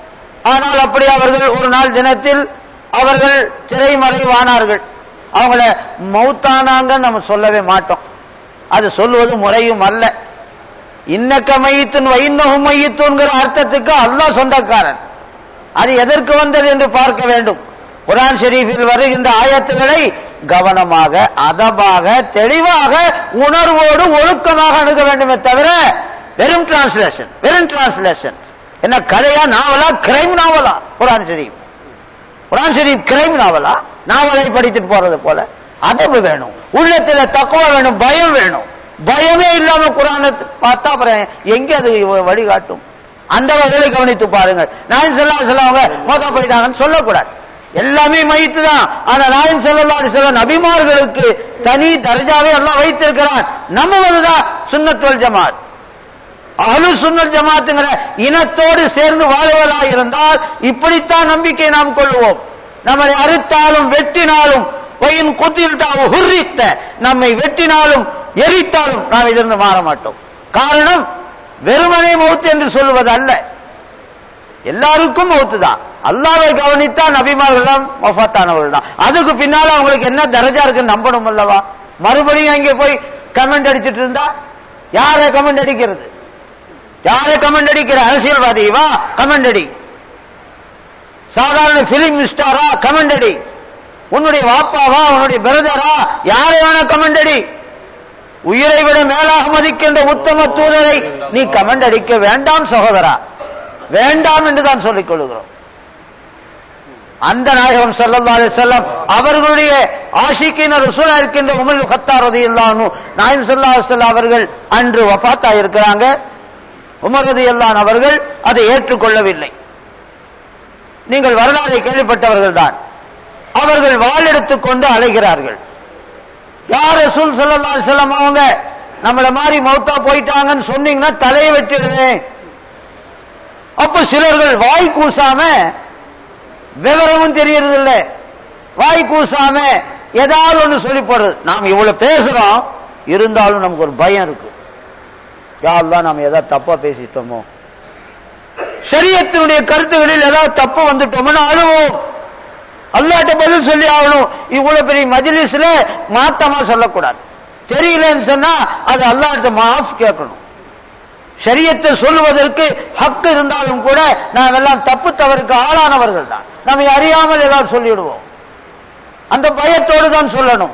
ஆனால் அப்படி அவர்கள் ஒரு நாள் தினத்தில் அவர்கள் திரைமறைவானார்கள் அவங்கள மௌத்தானாங்கன்னு நம்ம சொல்லவே மாட்டோம் அது சொல்லுவது முறையும் அல்ல இன்னக்க மையத்தின் வைன்னகும் மையத்துங்கிற அர்த்தத்துக்கு அல்லாஹ் சொந்தக்காரன் அது எதற்கு வந்தது என்று பார்க்க வேண்டும் குரான் ஷெரீஃபில் வருகின்ற ஆயத்துகளை கவனமாக அதபாக தெளிவாக உணர்வோடு ஒழுக்கமாக அணுக வேண்டுமே தவிர வெறும் டிரான்ஸ்லேஷன் வெறும் டிரான்ஸ்லேஷன் என்ன கதையா நாவலா கிரைம் நாவலா Quran Sharif Quran Sharif crime நாவலா நாவலை படித்துட்டு போறது போல அதவு வேணும் உள்ளத்துல தக்குவா வேணும் பயம் வேணும் பயமே இல்லாம குரானை பார்த்தா அப்புறம் எங்க அது வழிகாட்டும் அந்த வகையில கவனித்து பாருங்கள் நாயன் செல்லா செல்லவங்க மோதா போயிட்டாங்கன்னு சொல்லக்கூடாது எல்லாமே மைத்து தான் ஆனா நாயன் செல்லல்லா செல்ல நபிமார்களுக்கு தனி தர்ஜாவே எல்லாம் வைத்திருக்கிறான் நம்புவதுதான் சுன்னத்துவல் ஜமாத் அழு சுன்னல் ஜமாத்துங்கிற இனத்தோடு சேர்ந்து வாழ்வதா இருந்தால் இப்படித்தான் நம்பிக்கை நாம் கொள்வோம் நம்மை அறுத்தாலும் வெட்டினாலும் பொயின் குத்திட்டாவும் ஹுர்ரித்த நம்மை வெட்டினாலும் எரித்தாலும் நாம் இதிலிருந்து மாற மாட்டோம் காரணம் வெறுமனே மௌத்து என்று சொல்லுவது அல்ல எல்லாருக்கும் மௌத்து தான் அல்லாவை கவனித்தா நபிமார்கள் தான் மொஃபத்தானவர்கள் தான் அதுக்கு பின்னால அவங்களுக்கு என்ன தரஜா இருக்குன்னு நம்பணும் அல்லவா மறுபடியும் அங்கே போய் கமெண்ட் அடிச்சிட்டு இருந்தா யாரை கமெண்ட் அடிக்கிறது யாரை கமெண்ட் அடிக்கிற அரசியல்வாதிவா கமெண்ட் அடி சாதாரண பிலிம் ஸ்டாரா கமெண்ட் அடி உன்னுடைய வாப்பாவா உன்னுடைய பிரதரா யாரை வேணா கமெண்ட் அடி உயிரை விட மேலாக மதிக்கின்ற உத்தம தூதரை நீ கமெண்ட் அடிக்க வேண்டாம் சகோதரா வேண்டாம் என்று தான் சொல்லிக் கொள்கிறோம் அந்த நாயகம் சல்லல்லா செல்லம் அவர்களுடைய ஆஷிக்கின ருசூலா இருக்கின்ற உமல் ஹத்தார் ரதி இல்லானு நாயம் சல்லா செல்லம் அவர்கள் அன்று வஃபாத்தா இருக்கிறாங்க உமர் ரதி அல்லான் அவர்கள் அதை ஏற்றுக்கொள்ளவில்லை நீங்கள் வரலாறை கேள்விப்பட்டவர்கள் தான் அவர்கள் வாள் எடுத்துக்கொண்டு அலைகிறார்கள் யார் ரசூல் சல்லா செல்லம் அவங்க நம்மள மாதிரி மௌத்தா போயிட்டாங்கன்னு சொன்னீங்கன்னா தலையை வெட்டிடுவேன் அப்ப சிலர்கள் வாய் கூசாம விவரமும் தெரியறது இல்ல வாய் கூசாம ஏதாவது ஒண்ணு சொல்லி போடுறது நாம் இவ்வளவு பேசுறோம் இருந்தாலும் நமக்கு ஒரு பயம் இருக்கு யாரெல்லாம் நாம் ஏதாவது தப்பா பேசிட்டோமோ சரியத்தினுடைய கருத்துகளில் ஏதாவது தப்பு வந்துட்டோம்னு அழுவோம் அல்லாட்ட பதில் சொல்லி ஆகணும் இவ்வளவு பெரிய மஜிலிஸ்ல மாத்தமா சொல்லக்கூடாது தெரியலன்னு சொன்னா அது அல்லாட்ட மாஃப் கேட்கணும் சரியத்தை சொல்லுவதற்கு ஹக்கு இருந்தாலும் கூட நாம் எல்லாம் தப்பு தவறுக்கு ஆளானவர்கள் தான் நம்மை அறியாமல் எல்லாம் சொல்லிவிடுவோம் அந்த பயத்தோடு தான் சொல்லணும்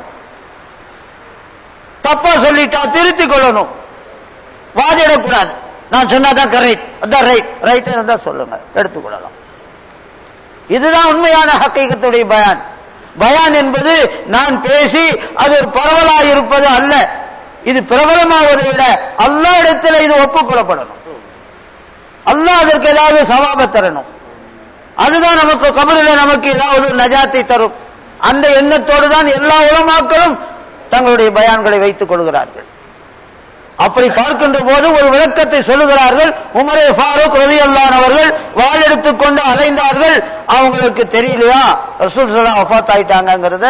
தப்பா சொல்லிட்டா திருத்திக் கொள்ளணும் வாதிடக்கூடாது நான் சொன்னாதான் கரெக்ட் அதான் ரைட் ரைட் தான் சொல்லுங்க எடுத்துக்கொள்ளலாம் இதுதான் உண்மையான ஹக்கீகத்துடைய பயான் பயான் என்பது நான் பேசி அது ஒரு பரவலாக இருப்பது அல்ல இது பிரபலமாவதை விட அல்லா இடத்துல இது ஒப்புக்கொள்ளப்படணும் அல்லாஹ் அதற்கு ஏதாவது சவாப தரணும் அதுதான் நமக்கு கபரில் நமக்கு ஏதாவது நஜாத்தை தரும் அந்த எண்ணத்தோடு தான் எல்லா உலமாக்களும் தங்களுடைய பயான்களை வைத்துக் கொள்கிறார்கள் அப்படி பார்க்கின்ற போது ஒரு விளக்கத்தை சொல்லுகிறார்கள் உமரே ஃபாரூக் ரதி அல்லான் அவர்கள் வாள் எடுத்துக்கொண்டு அலைந்தார்கள் அவங்களுக்கு தெரியலையா ரசூல் சலாம் வஃத் ஆயிட்டாங்கிறத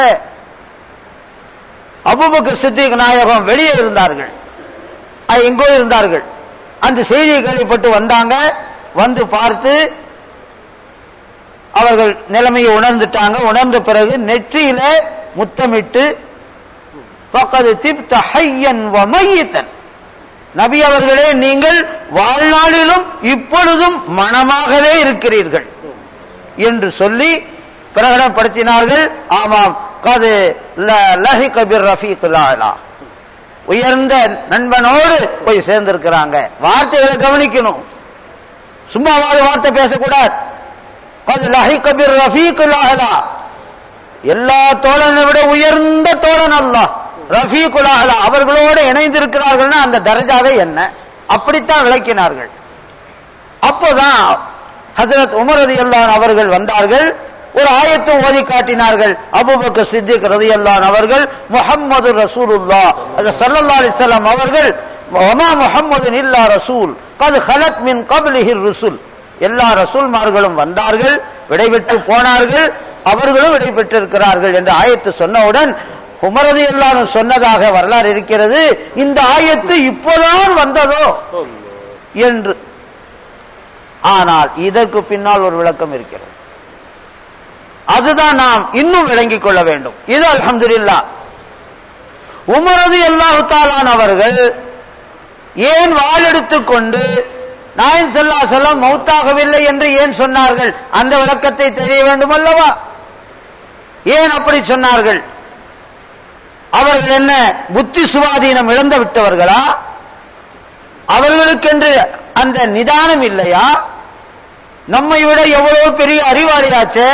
அபுபக்கர் சித்திக் நாயகம் வெளியே இருந்தார்கள் எங்கோ இருந்தார்கள் அந்த செய்தியை கேள்விப்பட்டு வந்தாங்க வந்து பார்த்து அவர்கள் நிலைமையை உணர்ந்துட்டாங்க உணர்ந்த பிறகு நெற்றியில முத்தமிட்டு பக்கது திப்த ஹையன் வமையத்தன் நபி அவர்களே நீங்கள் வாழ்நாளிலும் இப்பொழுதும் மனமாகவே இருக்கிறீர்கள் என்று சொல்லி பிரகடனப்படுத்தினார்கள் ஆமாம் கது லஹி கபீர் ரஃபீக் உயர்ந்த நண்பனோடு போய் சேர்ந்திருக்கிறாங்க வார்த்தைகளை கவனிக்கணும் சும்மாவாறு வார்த்தை பேசக்கூடாது அது லஹி கபீர் ரஃபீக் எல்லா தோழனை விட உயர்ந்த தோழன் அல்லாஹ் ரஃபீகுலாஹலா அவர்களோடு இணைந்திருக்கிறார்கள்னா அந்த தரஜாவே என்ன அப்படித்தான் விளக்கினார்கள் அப்போதான் ஹசரத் உமரதி அல்லான் அவர்கள் வந்தார்கள் ஒரு ஆயத்தை ஓதி காட்டினார்கள் அபுபக்க சித்திக் ரதி அல்லான் அவர்கள் முகம்மது ரசூலுல்லா அது சல்லல்லா அலிசல்லாம் அவர்கள் ஒமா முகம்மது இல்லா ரசூல் கது ஹலத் மின் கபிலிஹிர் ரசூல் எல்லா ரசூல்மார்களும் வந்தார்கள் விடைபெற்று போனார்கள் அவர்களும் விடைபெற்றிருக்கிறார்கள் என்று ஆயத்து சொன்னவுடன் உமரது எல்லாரும் சொன்னதாக வரலாறு இருக்கிறது இந்த ஆயத்து இப்போதான் வந்ததோ என்று ஆனால் இதற்கு பின்னால் ஒரு விளக்கம் இருக்கிறது அதுதான் நாம் இன்னும் விளங்கிக் கொள்ள வேண்டும் இது அல்ஹம்துலில்லா உமரது அல்லாஹு அவர்கள் ஏன் வாளெடுத்துக் கொண்டு நாயன் செல்லா செல்லம் மௌத்தாகவில்லை என்று ஏன் சொன்னார்கள் அந்த விளக்கத்தை தெரிய வேண்டும் அல்லவா ஏன் அப்படி சொன்னார்கள் அவர்கள் என்ன புத்தி சுவாதீனம் இழந்து விட்டவர்களா அவர்களுக்கென்று அந்த நிதானம் இல்லையா நம்மை விட எவ்வளவு பெரிய அறிவாளியாச்சே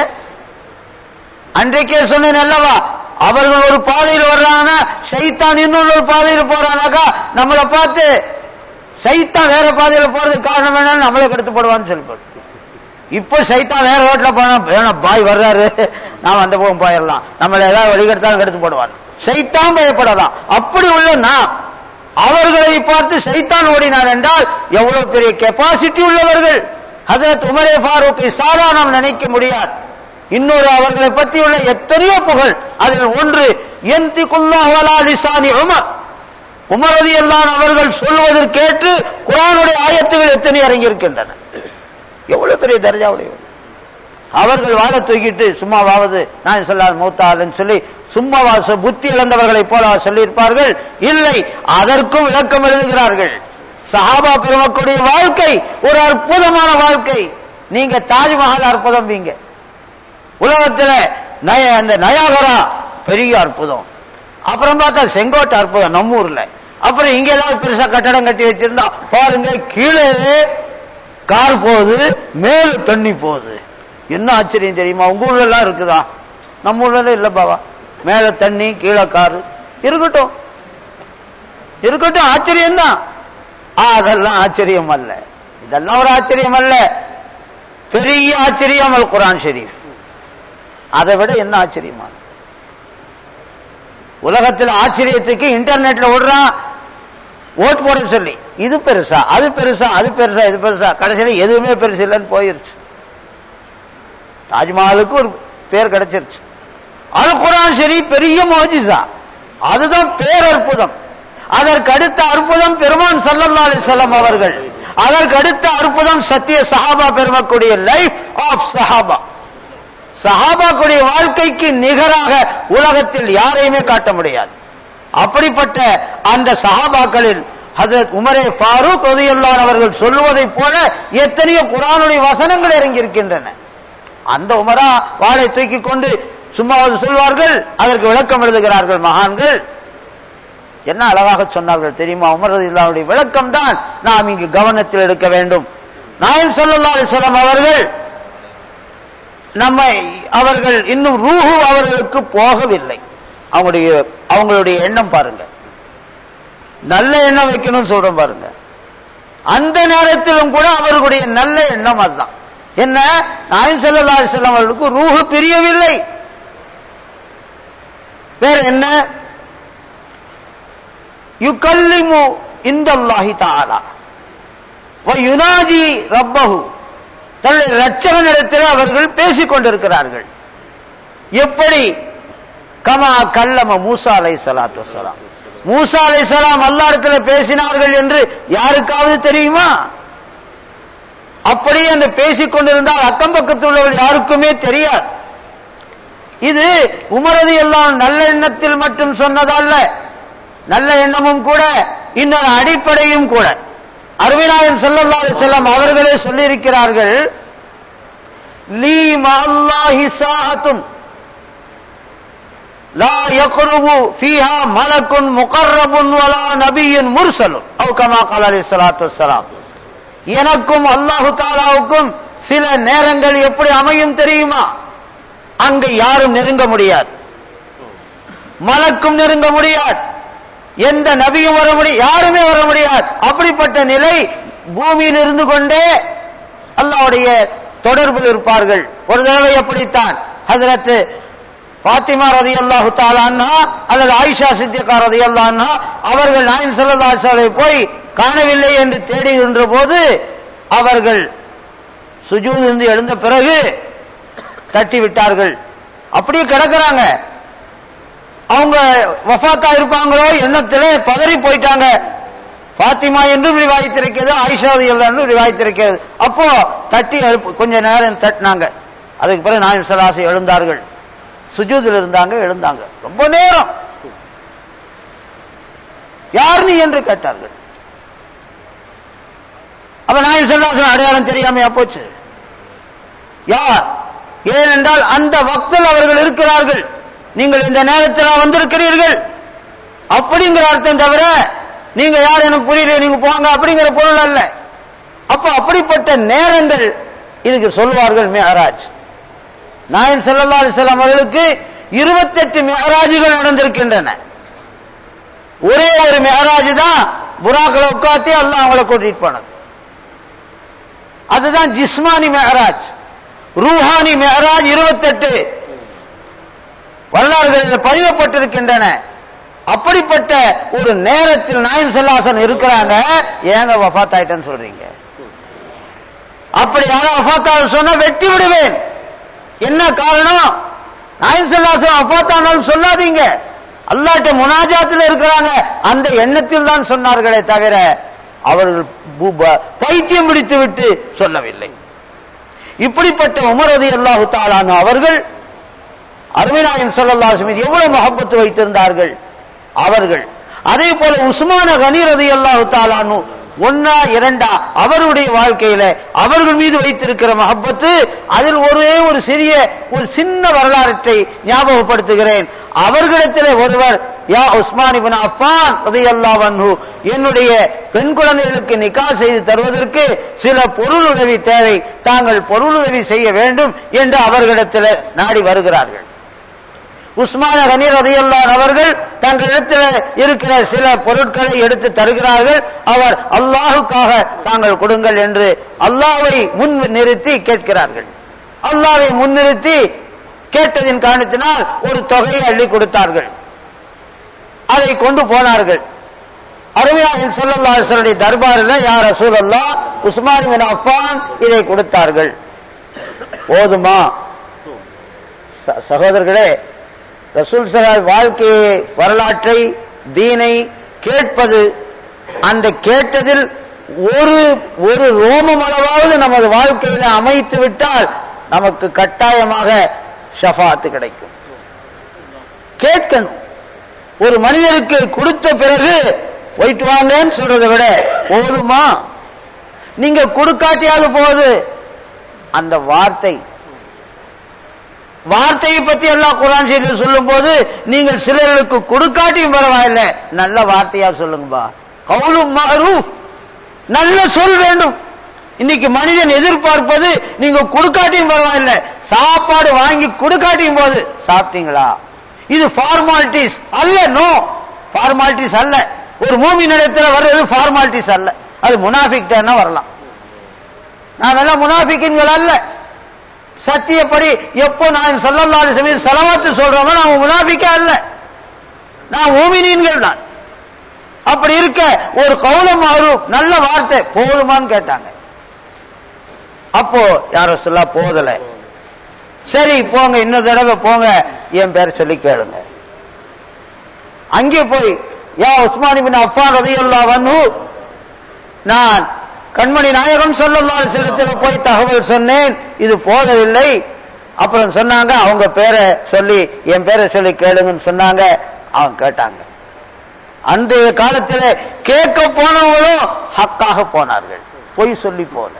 அன்றைக்கே சொன்னேன் அல்லவா அவர்கள் ஒரு பாதையில் வர்றாங்கன்னா சைத்தான் இன்னொரு ஒரு பாதையில் போறானாக்கா நம்மளை பார்த்து சைத்தான் வேற பாதையில் போறதுக்கு காரணம் வேணாலும் நம்மளை கெடுத்து போடுவான்னு சொல்லி இப்போ சைத்தான் வேற ரோட்ல போனா வேணாம் பாய் வர்றாரு நாம் அந்த போகும் போயிடலாம் நம்மளை ஏதாவது வழிகெடுத்தாலும் கெடுத்து போடுவான் சைத்தான் பயப்படலாம் அப்படி உள்ள நாம் அவர்களை பார்த்து சைத்தான் ஓடினார் என்றால் எவ்வளவு பெரிய கெப்பாசிட்டி உள்ளவர்கள் ஹசரத் உமரே ஃபாரூக்கை சாதாரணம் நினைக்க முடியாது இன்னொரு அவர்களை பற்றி உள்ள எத்தனையோ புகழ் அதில் ஒன்று எந்தி குல்லாஹலா லிசானி உமர் உமரதி எல்லாம் அவர்கள் சொல்வதற்கேற்று குரானுடைய ஆயத்துகள் எத்தனை இறங்கியிருக்கின்றன எவ்வளவு பெரிய தர்ஜாவுடைய அவர்கள் வாழ தூக்கிட்டு சும்மாவாவது நான் சொல்லாத மூத்தாதுன்னு சொல்லி சும்மாவா புத்தி இழந்தவர்களை போல சொல்லியிருப்பார்கள் இல்லை அதற்கும் விளக்கம் எழுதுகிறார்கள் சஹாபா பெருமக்களுடைய வாழ்க்கை ஒரு அற்புதமான வாழ்க்கை நீங்க தாஜ்மஹால் அற்புதம் வீங்க உலகத்துல நய அந்த நயாகரா பெரிய அற்புதம் அப்புறம் பார்த்தா செங்கோட்டை அற்புதம் நம்ம ஊர்ல அப்புறம் இங்க ஏதாவது பெருசா கட்டடம் கட்டி வச்சிருந்தா பாருங்க கீழே கார் போகுது மேல தண்ணி போகுது என்ன ஆச்சரியம் தெரியுமா உங்க ஊர்ல எல்லாம் இருக்குதா நம்ம ஊர்ல இல்ல பாவா மேல தண்ணி கீழே காரு இருக்கட்டும் இருக்கட்டும் ஆச்சரியம் தான் அதெல்லாம் ஆச்சரியம் அல்ல இதெல்லாம் ஒரு ஆச்சரியம் அல்ல பெரிய ஆச்சரியம் அல் குரான் ஷெரீஃப் அதை விட என்ன ஆச்சரியமா உலகத்தில் ஆச்சரியத்துக்கு இன்டர்நெட்ல விடுறான் ஓட் போட சொல்லி இது பெருசா அது பெருசா அது பெருசா இது பெருசா கடைசியில் எதுவுமே பெருசு இல்லைன்னு போயிருச்சு தாஜ்மஹாலுக்கு ஒரு பேர் கிடைச்சிருச்சு அது குரான் சரி பெரிய மோஜிசா அதுதான் பேரற்புதம் அதற்கு அடுத்த அற்புதம் பெருமான் சல்லல்லா அலிசல்லாம் அவர்கள் அதற்கு அடுத்த அற்புதம் சத்திய சஹாபா பெருமக்கூடிய லைஃப் ஆஃப் சஹாபா சஹாபாக்குடைய வாழ்க்கைக்கு நிகராக உலகத்தில் யாரையுமே காட்ட முடியாது அப்படிப்பட்ட அந்த சஹாபாக்களில் ஹசரத் உமரே ஃபாரூக் ரதியல்லான் அவர்கள் சொல்லுவதைப் போல எத்தனையோ குரானுடைய வசனங்கள் இறங்கியிருக்கின்றன அந்த உமரா வாளை தூக்கி கொண்டு சும்மாவது சொல்வார்கள் அதற்கு விளக்கம் எழுதுகிறார்கள் மகான்கள் என்ன அழகாக சொன்னார்கள் தெரியுமா உமர் ரதியுல்லாவுடைய விளக்கம் தான் நாம் இங்கு கவனத்தில் எடுக்க வேண்டும் நாயம் சல்லா அலிஸ்லாம் அவர்கள் நம்மை அவர்கள் இன்னும் ரூஹு அவர்களுக்கு போகவில்லை அவங்களுடைய அவங்களுடைய எண்ணம் பாருங்க நல்ல எண்ணம் வைக்கணும்னு சொல்றோம் பாருங்க அந்த நேரத்திலும் கூட அவர்களுடைய நல்ல எண்ணம் அதுதான் என்ன நாயம் சல்லா அலிஸ்லாம் அவர்களுக்கு ரூஹு பிரியவில்லை வேற என்ன யுகல்லிமு இந்த அல்லாஹி தாலா யுனாஜி ரப்பஹு தன்னுடைய ரச்சகனிடத்தில் அவர்கள் பேசிக் கொண்டிருக்கிறார்கள் எப்படி கமா கல்லம மூசா அலை சலாத்து வலாம் மூசா அலை சலாம் அல்லாடத்துல பேசினார்கள் என்று யாருக்காவது தெரியுமா அப்படியே அந்த பேசிக் கொண்டிருந்தால் அக்கம் பக்கத்தில் உள்ளவர்கள் யாருக்குமே தெரியாது இது உமரது எல்லாம் நல்ல எண்ணத்தில் மட்டும் சொன்னதல்ல நல்ல எண்ணமும் கூட இன்னொரு அடிப்படையும் கூட அருவிநாயன் செல்லல்லா செல்லம் அவர்களே சொல்லியிருக்கிறார்கள் லீ மல்லாஹி சாஹத்துன் லா யக்ருபு ஃபீஹா மலக்குன் முகர்ரபுன் வலா நபியுன் முர்சலுன் அவு கமா கால அலைஹி ஸலாத்து வஸ்ஸலாம் எனக்கும் அல்லாஹு தாலாவுக்கும் சில நேரங்கள் எப்படி அமையும் தெரியுமா அங்கு யாரும் நெருங்க முடியாது மலக்கும் நெருங்க முடியாது எந்த நபியும் வர முடியும் யாருமே வர முடியாது அப்படிப்பட்ட நிலை பூமியில் இருந்து கொண்டே அல்லாவுடைய தொடர்பில் இருப்பார்கள் ஒரு தடவை எப்படித்தான் ஹசரத்து பாத்திமா ரதி அல்லாஹு தாலான்னா அல்லது ஆயிஷா சித்திகா ரதி அல்லான்னா அவர்கள் நாயின் சொல்லலாசாலை போய் காணவில்லை என்று தேடுகின்ற போது அவர்கள் சுஜூதிருந்து எழுந்த பிறகு தட்டி விட்டார்கள் அப்படியே கிடக்கிறாங்க அவங்க வஃபாத்தா இருப்பாங்களோ எண்ணத்துல பதறி போயிட்டாங்க பாத்திமா என்றும் ரிவாய்த்திருக்கிறது ஆயிஷா என்றும் ரிவாய்த்திருக்கிறது அப்போ தட்டி எழுப்பு கொஞ்ச நேரம் தட்டினாங்க அதுக்கு பிறகு நாயம் சலாசி எழுந்தார்கள் சுஜூதில் இருந்தாங்க எழுந்தாங்க ரொம்ப நேரம் யார் நீ என்று கேட்டார்கள் அப்ப நாயம் சல்லாசன் அடையாளம் தெரியாமையா போச்சு யார் ஏனென்றால் அந்த வக்தில் அவர்கள் இருக்கிறார்கள் நீங்கள் இந்த நேரத்தில் வந்திருக்கிறீர்கள் அப்படிங்கிற அர்த்தம் தவிர நீங்க யார் எனக்கு புரியல நீங்க போங்க அப்படிங்கிற பொருள் அல்ல அப்ப அப்படிப்பட்ட நேரங்கள் இதுக்கு சொல்வார்கள் மேஹராஜ் நாயன் சல்லா அலிஸ்லாம் அவர்களுக்கு இருபத்தெட்டு மெஹராஜுகள் நடந்திருக்கின்றன ஒரே ஒரு மெஹராஜ் தான் புறாக்களை உட்காத்தி அல்லாஹ் அவங்கள கூட்டிட்டு போனது அதுதான் ஜிஸ்மானி மெஹராஜ் ரூஹானி மெஹராஜ் இருபத்தெட்டு வரலாறுகளில் பதியப்பட்டிருக்கின்றன அப்படிப்பட்ட ஒரு நேரத்தில் நாயம் செல்லாசன் இருக்கிறாங்க ஏங்க வஃத் ஆயிட்டேன்னு சொல்றீங்க அப்படி யாரும் வஃத் சொன்னா வெட்டி விடுவேன் என்ன காரணம் நாயம் செல்லாசன் வஃத் சொல்லாதீங்க அல்லாட்ட முனாஜாத்தில் இருக்கிறாங்க அந்த எண்ணத்தில் தான் சொன்னார்களே தவிர அவர்கள் பைத்தியம் பிடித்து விட்டு சொல்லவில்லை இப்படிப்பட்ட உமரது அல்லாஹு தாலான அவர்கள் அருமைநாயன் சொல்லல்லா மீது எவ்வளவு மகப்பத்து வைத்திருந்தார்கள் அவர்கள் அதே போல உஸ்மான கனீரதி அல்லாஹு தாலானு ஒன்னா இரண்டா அவருடைய வாழ்க்கையில அவர்கள் மீது வைத்திருக்கிற மகப்பத்து அதில் ஒரே ஒரு சிறிய ஒரு சின்ன வரலாற்றை ஞாபகப்படுத்துகிறேன் அவர்களிடத்தில் ஒருவர் யா உஸ்மான் இபின் அஃபான் ரதியல்லாஹு என்னுடைய பெண் குழந்தைகளுக்கு நிக்கா செய்து தருவதற்கு சில பொருளுதவி தேவை தாங்கள் பொருளுதவி செய்ய வேண்டும் என்று அவர்களிடத்தில் நாடி வருகிறார்கள் உஸ்மான கனீர் ரதியல்லான் அவர்கள் தங்களிடத்தில் இருக்கிற சில பொருட்களை எடுத்து தருகிறார்கள் அவர் அல்லாஹுக்காக தாங்கள் கொடுங்கள் என்று அல்லாவை முன் நிறுத்தி கேட்கிறார்கள் அல்லாவை முன்னிறுத்தி கேட்டதின் காரணத்தினால் ஒரு தொகையை அள்ளி கொடுத்தார்கள் அதை கொண்டு போனார்கள் அருமையாவின் சொல்லல்லாசருடைய தர்பாரில் யார் ரசூல் அல்லா உஸ்மான் பின் அஃபான் இதை கொடுத்தார்கள் போதுமா சகோதரர்களே ரசூல் சலால் வாழ்க்கையை வரலாற்றை தீனை கேட்பது அந்த கேட்டதில் ஒரு ஒரு ரோமம் அளவாவது நமது வாழ்க்கையில அமைத்து விட்டால் நமக்கு கட்டாயமாக ஷஃபாத்து கிடைக்கும் கேட்கணும் ஒரு மனிதருக்கு கொடுத்த பிறகு போயிட்டு வாங்கன்னு சொல்றதை விட போதுமா நீங்க கொடுக்காட்டியாவது போகுது அந்த வார்த்தை வார்த்தையை பத்தி எல்லாம் குரான் செய்தி சொல்லும் போது நீங்கள் சிலர்களுக்கு கொடுக்காட்டியும் பரவாயில்ல நல்ல வார்த்தையா சொல்லுங்கப்பா கவுலும் மகரூப் நல்ல சொல் வேண்டும் இன்னைக்கு மனிதன் எதிர்பார்ப்பது நீங்க கொடுக்காட்டியும் பரவாயில்ல சாப்பாடு வாங்கி கொடுக்காட்டியும் போது சாப்பிட்டீங்களா இது ஃபார்மாலிட்டிஸ் அல்ல நோ ஃபார்மாலிட்டிஸ் அல்ல ஒரு மூமி நிலத்தில் வர்றது ஃபார்மாலிட்டிஸ் அல்ல அது முனாஃபிக்டா வரலாம் நாம் எல்லாம் முனாஃபிக்கின்கள் அல்ல சத்தியப்படி எப்போ நான் சல்லல்லாஹு சமயம் செலவாத்து சொல்றோமோ நாம் முனாஃபிக்கா அல்ல நான் மூமினீன்கள் தான் அப்படி இருக்க ஒரு கௌலம் மாறும் நல்ல வார்த்தை போதுமான்னு கேட்டாங்க அப்போ யாரோ சொல்ல போதல சரி போங்க இன்னொரு தடவை போங்க என் பேர் சொல்லி கேளுங்க அங்கே போய் யா உஸ்மானி பின் அஃபான் ரதியுல்லா வன்னு நான் கண்மணி நாயகம் சொல்லல்லாத சிலத்தில் போய் தகவல் சொன்னேன் இது போதவில்லை அப்புறம் சொன்னாங்க அவங்க பேரை சொல்லி என் பேரை சொல்லி கேளுங்கன்னு சொன்னாங்க அவங்க கேட்டாங்க அன்றைய காலத்தில் கேட்க போனவங்களும் ஹக்காக போனார்கள் பொய் சொல்லி போன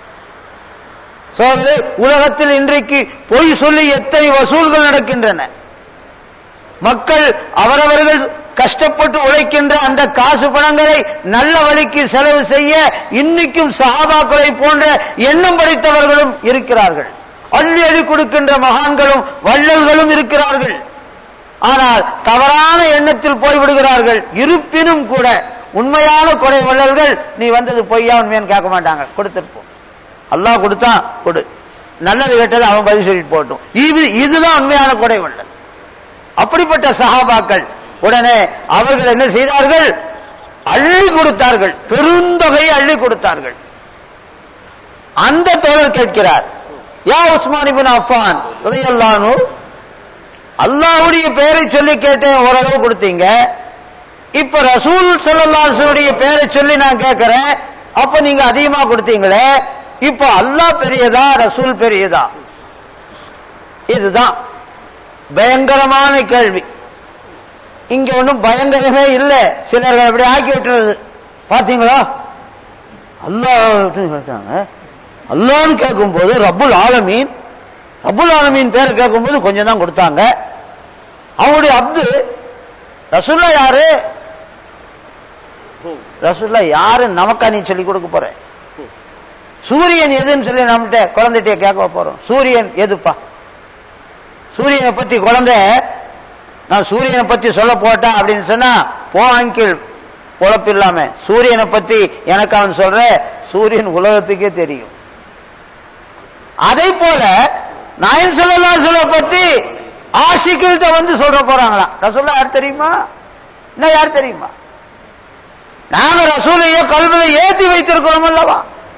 சோதரே உலகத்தில் இன்றைக்கு பொய் சொல்லி எத்தனை வசூல்கள் நடக்கின்றன மக்கள் அவரவர்கள் கஷ்டப்பட்டு உழைக்கின்ற அந்த காசு பணங்களை நல்ல வழிக்கு செலவு செய்ய இன்னைக்கும் சஹாபாக்களை போன்ற எண்ணம் படைத்தவர்களும் இருக்கிறார்கள் அள்ளி அள்ளி கொடுக்கின்ற மகான்களும் வள்ளல்களும் இருக்கிறார்கள் ஆனால் தவறான எண்ணத்தில் போய்விடுகிறார்கள் இருப்பினும் கூட உண்மையான கொடை வள்ளல்கள் நீ வந்தது பொய்யா உண்மையான்னு கேட்க மாட்டாங்க கொடுத்துருப்போம் அல்லாஹ் கொடுத்தான் கொடு நல்லது கேட்டது அவன் பதில் சொல்லிட்டு போட்டும் இது இதுதான் உண்மையான கொடை வள்ளல் அப்படிப்பட்ட சஹாபாக்கள் உடனே அவர்கள் என்ன செய்தார்கள் அள்ளி கொடுத்தார்கள் பெருந்தொகையை அள்ளி கொடுத்தார்கள் அந்த தோழர் கேட்கிறார் யா உஸ்மான் இபின் அஃபான் உதயல்லானு அல்லாவுடைய பெயரை சொல்லி கேட்டேன் ஓரளவு கொடுத்தீங்க இப்ப ரசூல் ஸல்லல்லாஹுடைய பேரை சொல்லி நான் கேட்கிறேன் அப்ப நீங்க அதிகமா கொடுத்தீங்களே இப்ப அல்லாஹ் பெரியதா ரசூல் பெரியதா இதுதான் பயங்கரமான கேள்வி இங்க ஒன்றும் பயங்கரமே இல்லை சிலர்கள் அப்படி ஆக்கி விட்டுறது பாத்தீங்களா அல்லாஹ் கேட்டாங்க அல்லான்னு கேட்கும்போது ரப்புல் ஆலமீன் ரப்புல் ஆலமீன் பேரை கேட்கும்போது கொஞ்சம் தான் கொடுத்தாங்க அவங்களுடைய அப்து ரசூல்லா யாரு ரசூல்லா யாரு நமக்கா நீ சொல்லி கொடுக்க போற சூரியன் எதுன்னு சொல்லி நம்மகிட்ட குழந்தைகிட்ட கேட்க போறோம் சூரியன் எதுப்பா சூரியனை பத்தி குழந்தை நான் சூரியனை பத்தி சொல்ல போட்டேன் அப்படின்னு சொன்னா போ அங்கிள் பொழப்பு இல்லாம சூரியனை பத்தி எனக்கு அவன் சொல்ற சூரியன் உலகத்துக்கே தெரியும் அதே போல நாயம் சொல்லலாம் சொல்ல பத்தி ஆஷிக்கிட்ட வந்து சொல்ற போறாங்களா ரசூல்லா யார் தெரியுமா என்ன யார் தெரியுமா நாங்க ரசூலையோ கல்வியை ஏத்தி வைத்திருக்கிறோம் அல்லவா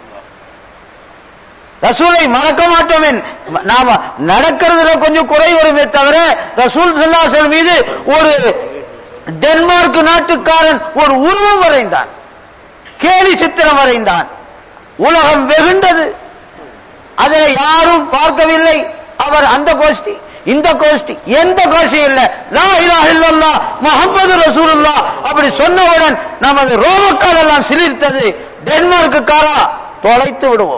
ரசூலை மறக்க மாட்டோமே நாம நடக்கிறதுல கொஞ்சம் குறை வருமே தவிர ரசூல் சல்லாசல் மீது ஒரு டென்மார்க் நாட்டுக்காரன் ஒரு உருவம் வரைந்தான் கேலி சித்திரம் வரைந்தான் உலகம் வெகுண்டது அதை யாரும் பார்க்கவில்லை அவர் அந்த கோஷ்டி இந்த கோஷ்டி எந்த கோஷ்டி இல்ல லா இலாஹ இல்லல்லாஹ் முஹம்மது ரசூலுல்லாஹ் அப்படி சொன்னவுடன் நமது ரோமக்கால் எல்லாம் சிலிர்த்தது டென்மார்க்குக்காரா தொலைத்து விடுவோம்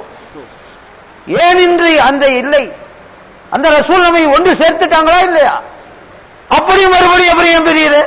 ஏன் இன்று அந்த இல்லை அந்த ரசூல் நம்மை ஒன்று சேர்த்துட்டாங்களா இல்லையா அப்படி மறுபடியும் எப்படி ஏன் பெரியது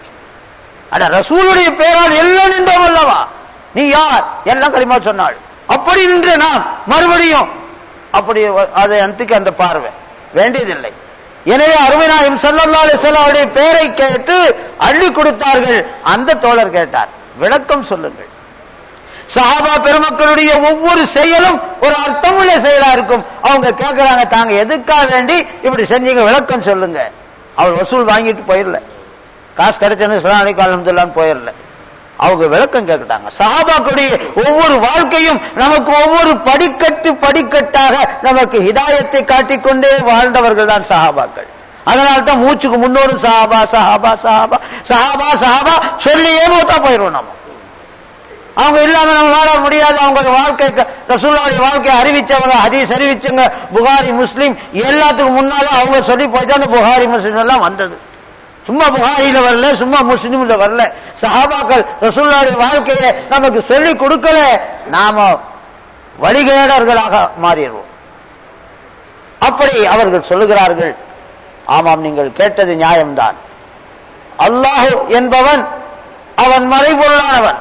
அட ரசூலுடைய பேரால் எல்லாம் நின்றோம் அல்லவா நீ யார் எல்லாம் களிமா சொன்னாள் அப்படி நின்று நாம் மறுபடியும் அப்படி அதை அந்துக்கு அந்த பார்வை வேண்டியதில்லை எனவே அருமைநாயம் சல்லல்லா அலிசல்லாவுடைய பேரை கேட்டு அள்ளி கொடுத்தார்கள் அந்த தோழர் கேட்டார் விளக்கம் சொல்லுங்கள் சஹாபா பெருமக்களுடைய ஒவ்வொரு செயலும் ஒரு அர்த்தமுள்ள செயலா இருக்கும் அவங்க கேட்கிறாங்க தாங்க எதுக்காக வேண்டி இப்படி செஞ்சீங்க விளக்கம் சொல்லுங்க அவர் வசூல் வாங்கிட்டு போயிடல காசு கிடைச்சேன்னு சலானிக்கு அலமதுல்லான்னு போயிடல அவங்க விளக்கம் கேட்கிட்டாங்க சஹாபாக்களுடைய ஒவ்வொரு வாழ்க்கையும் நமக்கு ஒவ்வொரு படிக்கட்டு படிக்கட்டாக நமக்கு ஹிதாயத்தை காட்டிக்கொண்டே வாழ்ந்தவர்கள் தான் சஹாபாக்கள் அதனால தான் மூச்சுக்கு முன்னோரு சஹாபா சஹாபா சஹாபா சஹாபா சஹாபா சொல்லி ஏமோத்தா போயிடுவோம் நம்ம அவங்க இல்லாம நம்ம வாழ முடியாது அவங்க வாழ்க்கை ரசூல்லாவுடைய வாழ்க்கையை அறிவிச்சவங்க ஹதீஸ் அறிவிச்சவங்க புகாரி முஸ்லீம் எல்லாத்துக்கும் முன்னால அவங்க சொல்லி போய் தான் அந்த புகாரி முஸ்லீம் எல்லாம் வந்தது சும்மா புகாரியில வரல சும்மா முஸ்லீம்ல வரல சஹாபாக்கள் ரசூல்லாவுடைய வாழ்க்கையை நமக்கு சொல்லி கொடுக்கல நாம வழிகேடர்களாக மாறிடுவோம் அப்படி அவர்கள் சொல்லுகிறார்கள் ஆமாம் நீங்கள் கேட்டது நியாயம்தான் அல்லாஹ் என்பவன் அவன் மறைபொருளானவன்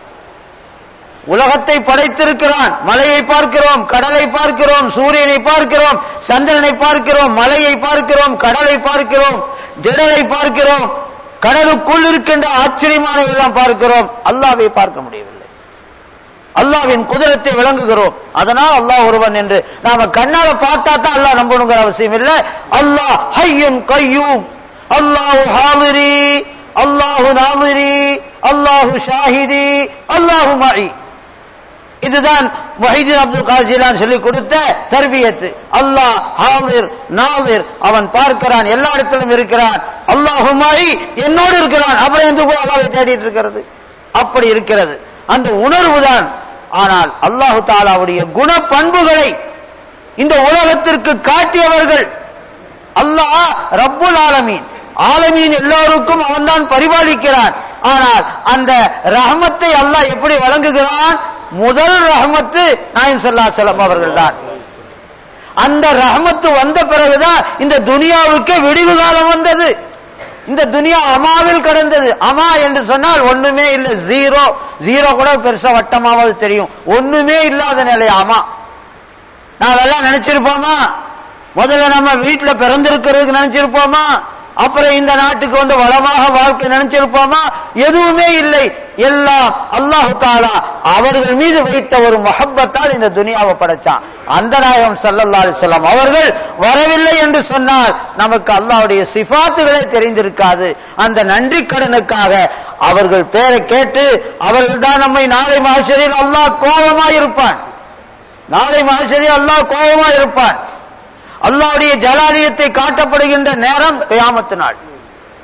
உலகத்தை படைத்திருக்கிறான் மலையை பார்க்கிறோம் கடலை பார்க்கிறோம் சூரியனை பார்க்கிறோம் சந்திரனை பார்க்கிறோம் மலையை பார்க்கிறோம் கடலை பார்க்கிறோம் திடலை பார்க்கிறோம் கடலுக்குள் இருக்கின்ற ஆச்சரியமானவெல்லாம் பார்க்கிறோம் அல்லாவை பார்க்க முடியவில்லை அல்லாவின் குதிரத்தை விளங்குகிறோம் அதனால் அல்லாஹ் ஒருவன் என்று நாம கண்ணால பார்த்தா தான் அல்லாஹ் நம்பணுங்கிற அவசியம் இல்லை அல்லாஹ் ஹையும் கையும் அல்லாஹு ஹாவிரி அல்லாஹு நாமிரி அல்லாஹு ஷாஹிதி அல்லாஹு மழி இதுதான் மொஹிதீன் அப்துல் காஜிலான் சொல்லிக் கொடுத்த தர்பியத்து அல்லாஹ் ஹாவிர் நாவிர் அவன் பார்க்கிறான் எல்லா இடத்திலும் இருக்கிறான் அல்லாஹுமாயி என்னோடு இருக்கிறான் அப்புறம் எந்த போய் அல்லாவை தேடிட்டு இருக்கிறது அப்படி இருக்கிறது அந்த உணர்வு தான் ஆனால் அல்லாஹு தாலாவுடைய குண பண்புகளை இந்த உலகத்திற்கு காட்டியவர்கள் அல்லாஹ் ரப்புல் ஆலமீன் ஆலமீன் எல்லோருக்கும் அவன்தான் பரிபாலிக்கிறான் ஆனால் அந்த ரஹமத்தை அல்லாஹ் எப்படி வழங்குகிறான் முதல் ரஹமத்து நாயம் சல்லா செல்லம் அவர்கள் தான் அந்த ரஹமத்து வந்த பிறகுதான் இந்த துனியாவுக்கு விடிவு காலம் வந்தது இந்த துனியா அமாவில் கடந்தது அமா என்று சொன்னால் ஒண்ணுமே இல்லை ஜீரோ ஜீரோ கூட பெருசா வட்டமாவது தெரியும் ஒண்ணுமே இல்லாத நிலை அமா நாமெல்லாம் நினைச்சிருப்போமா முதல்ல நம்ம வீட்டுல பிறந்திருக்கிறதுக்கு நினைச்சிருப்போமா அப்புறம் இந்த நாட்டுக்கு வந்து வளமாக வாழ்க்கை நினைச்சிருப்போமா எதுவுமே இல்லை எல்லாம் அல்லாஹு தாலா அவர்கள் மீது வைத்த ஒரு மொஹப்பத்தால் இந்த துனியாவை படைச்சான் அந்த நாயகம் சல்லல்லா அலிஸ்லாம் அவர்கள் வரவில்லை என்று சொன்னால் நமக்கு அல்லாவுடைய சிபாத்துகளே தெரிந்திருக்காது அந்த நன்றி கடனுக்காக அவர்கள் பேரை கேட்டு அவர்கள் தான் நம்மை நாளை மாசரில் அல்லாஹ் கோபமாய் இருப்பான் நாளை மாசரில் அல்லாஹ் கோபமாய் இருப்பான் அல்லாவுடைய ஜலாலியத்தை காட்டப்படுகின்ற நேரம் கியாமத்து நாள்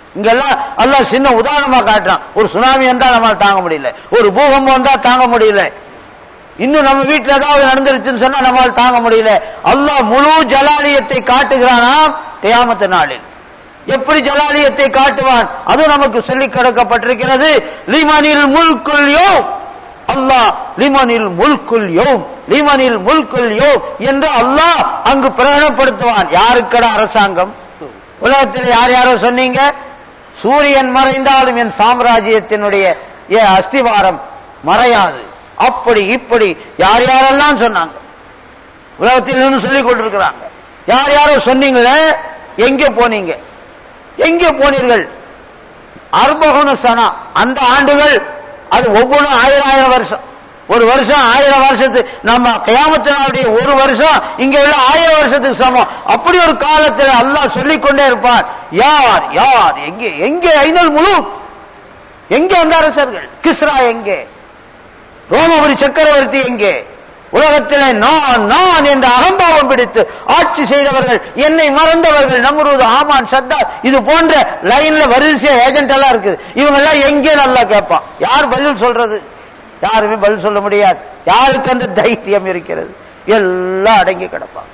இங்கெல்லாம் அல்லாஹ் சின்ன உதாரணமா காட்டுறான் ஒரு சுனாமி வந்தா நம்மால தாங்க முடியல ஒரு பூகம்பம் வந்தா தாங்க முடியல இன்னும் நம்ம வீட்டுல ஏதாவது நடந்துருச்சுன்னு சொன்னா நம்மால தாங்க முடியல அல்லாஹ் முழு ஜலாலியத்தை காட்டுகிறானாம் கியாமத்து நாளில் எப்படி ஜலாலியத்தை காட்டுவான் அது நமக்கு சொல்லிக் கொடுக்கப்பட்டிருக்கிறது லிமனில் முல்குல் யோ அல்லாஹ் லிமனில் முல்குல் யோ லிமனில் முல்குல் யோ என்று அல்லாஹ் அங்கு பிரகடனப்படுத்துவான் யாருக்கட அரசாங்கம் உலகத்தில் யார் யாரோ சொன்னீங்க சூரியன் மறைந்தாலும் என் சாம்ராஜ்யத்தினுடைய ஏ அஸ்திவாரம் மறையாது அப்படி இப்படி யார் யாரெல்லாம் சொன்னாங்க உலகத்தில் இன்னும் சொல்லிக் கொண்டிருக்கிறாங்க யார் யாரோ சொன்னீங்களே எங்க போனீங்க எங்க போனீர்கள் அர்பகுன சனா அந்த ஆண்டுகள் அது ஒவ்வொன்றும் ஆயிரம் ஆயிரம் வருஷம் ஒரு வருஷம் ஆயிரம் வருஷத்து நம்ம கயாமத்தினுடைய ஒரு வருஷம் இங்க உள்ள ஆயிரம் வருஷத்துக்கு சமம் அப்படி ஒரு காலத்தில் அல்லாஹ் சொல்லிக் கொண்டே இருப்பான் யார் யார் எங்கே எங்கே ஐநல் முழு எங்கே அந்த அரசர்கள் கிஸ்ரா எங்கே ரோமபுரி சக்கரவர்த்தி எங்கே உலகத்திலே நான் நான் என்ற அகம்பாவம் பிடித்து ஆட்சி செய்தவர்கள் என்னை மறந்தவர்கள் நம்ருது ஆமான் சத்தா இது போன்ற லைன்ல வரிசையா ஏஜென்ட் எல்லாம் இருக்குது இவங்க எல்லாம் எங்கே நல்லா கேட்பான் யார் பதில் சொல்றது யாருமே பதில் சொல்ல முடியாது யாருக்கு அந்த தைரியம் இருக்கிறது எல்லாம் அடங்கி கிடப்பாங்க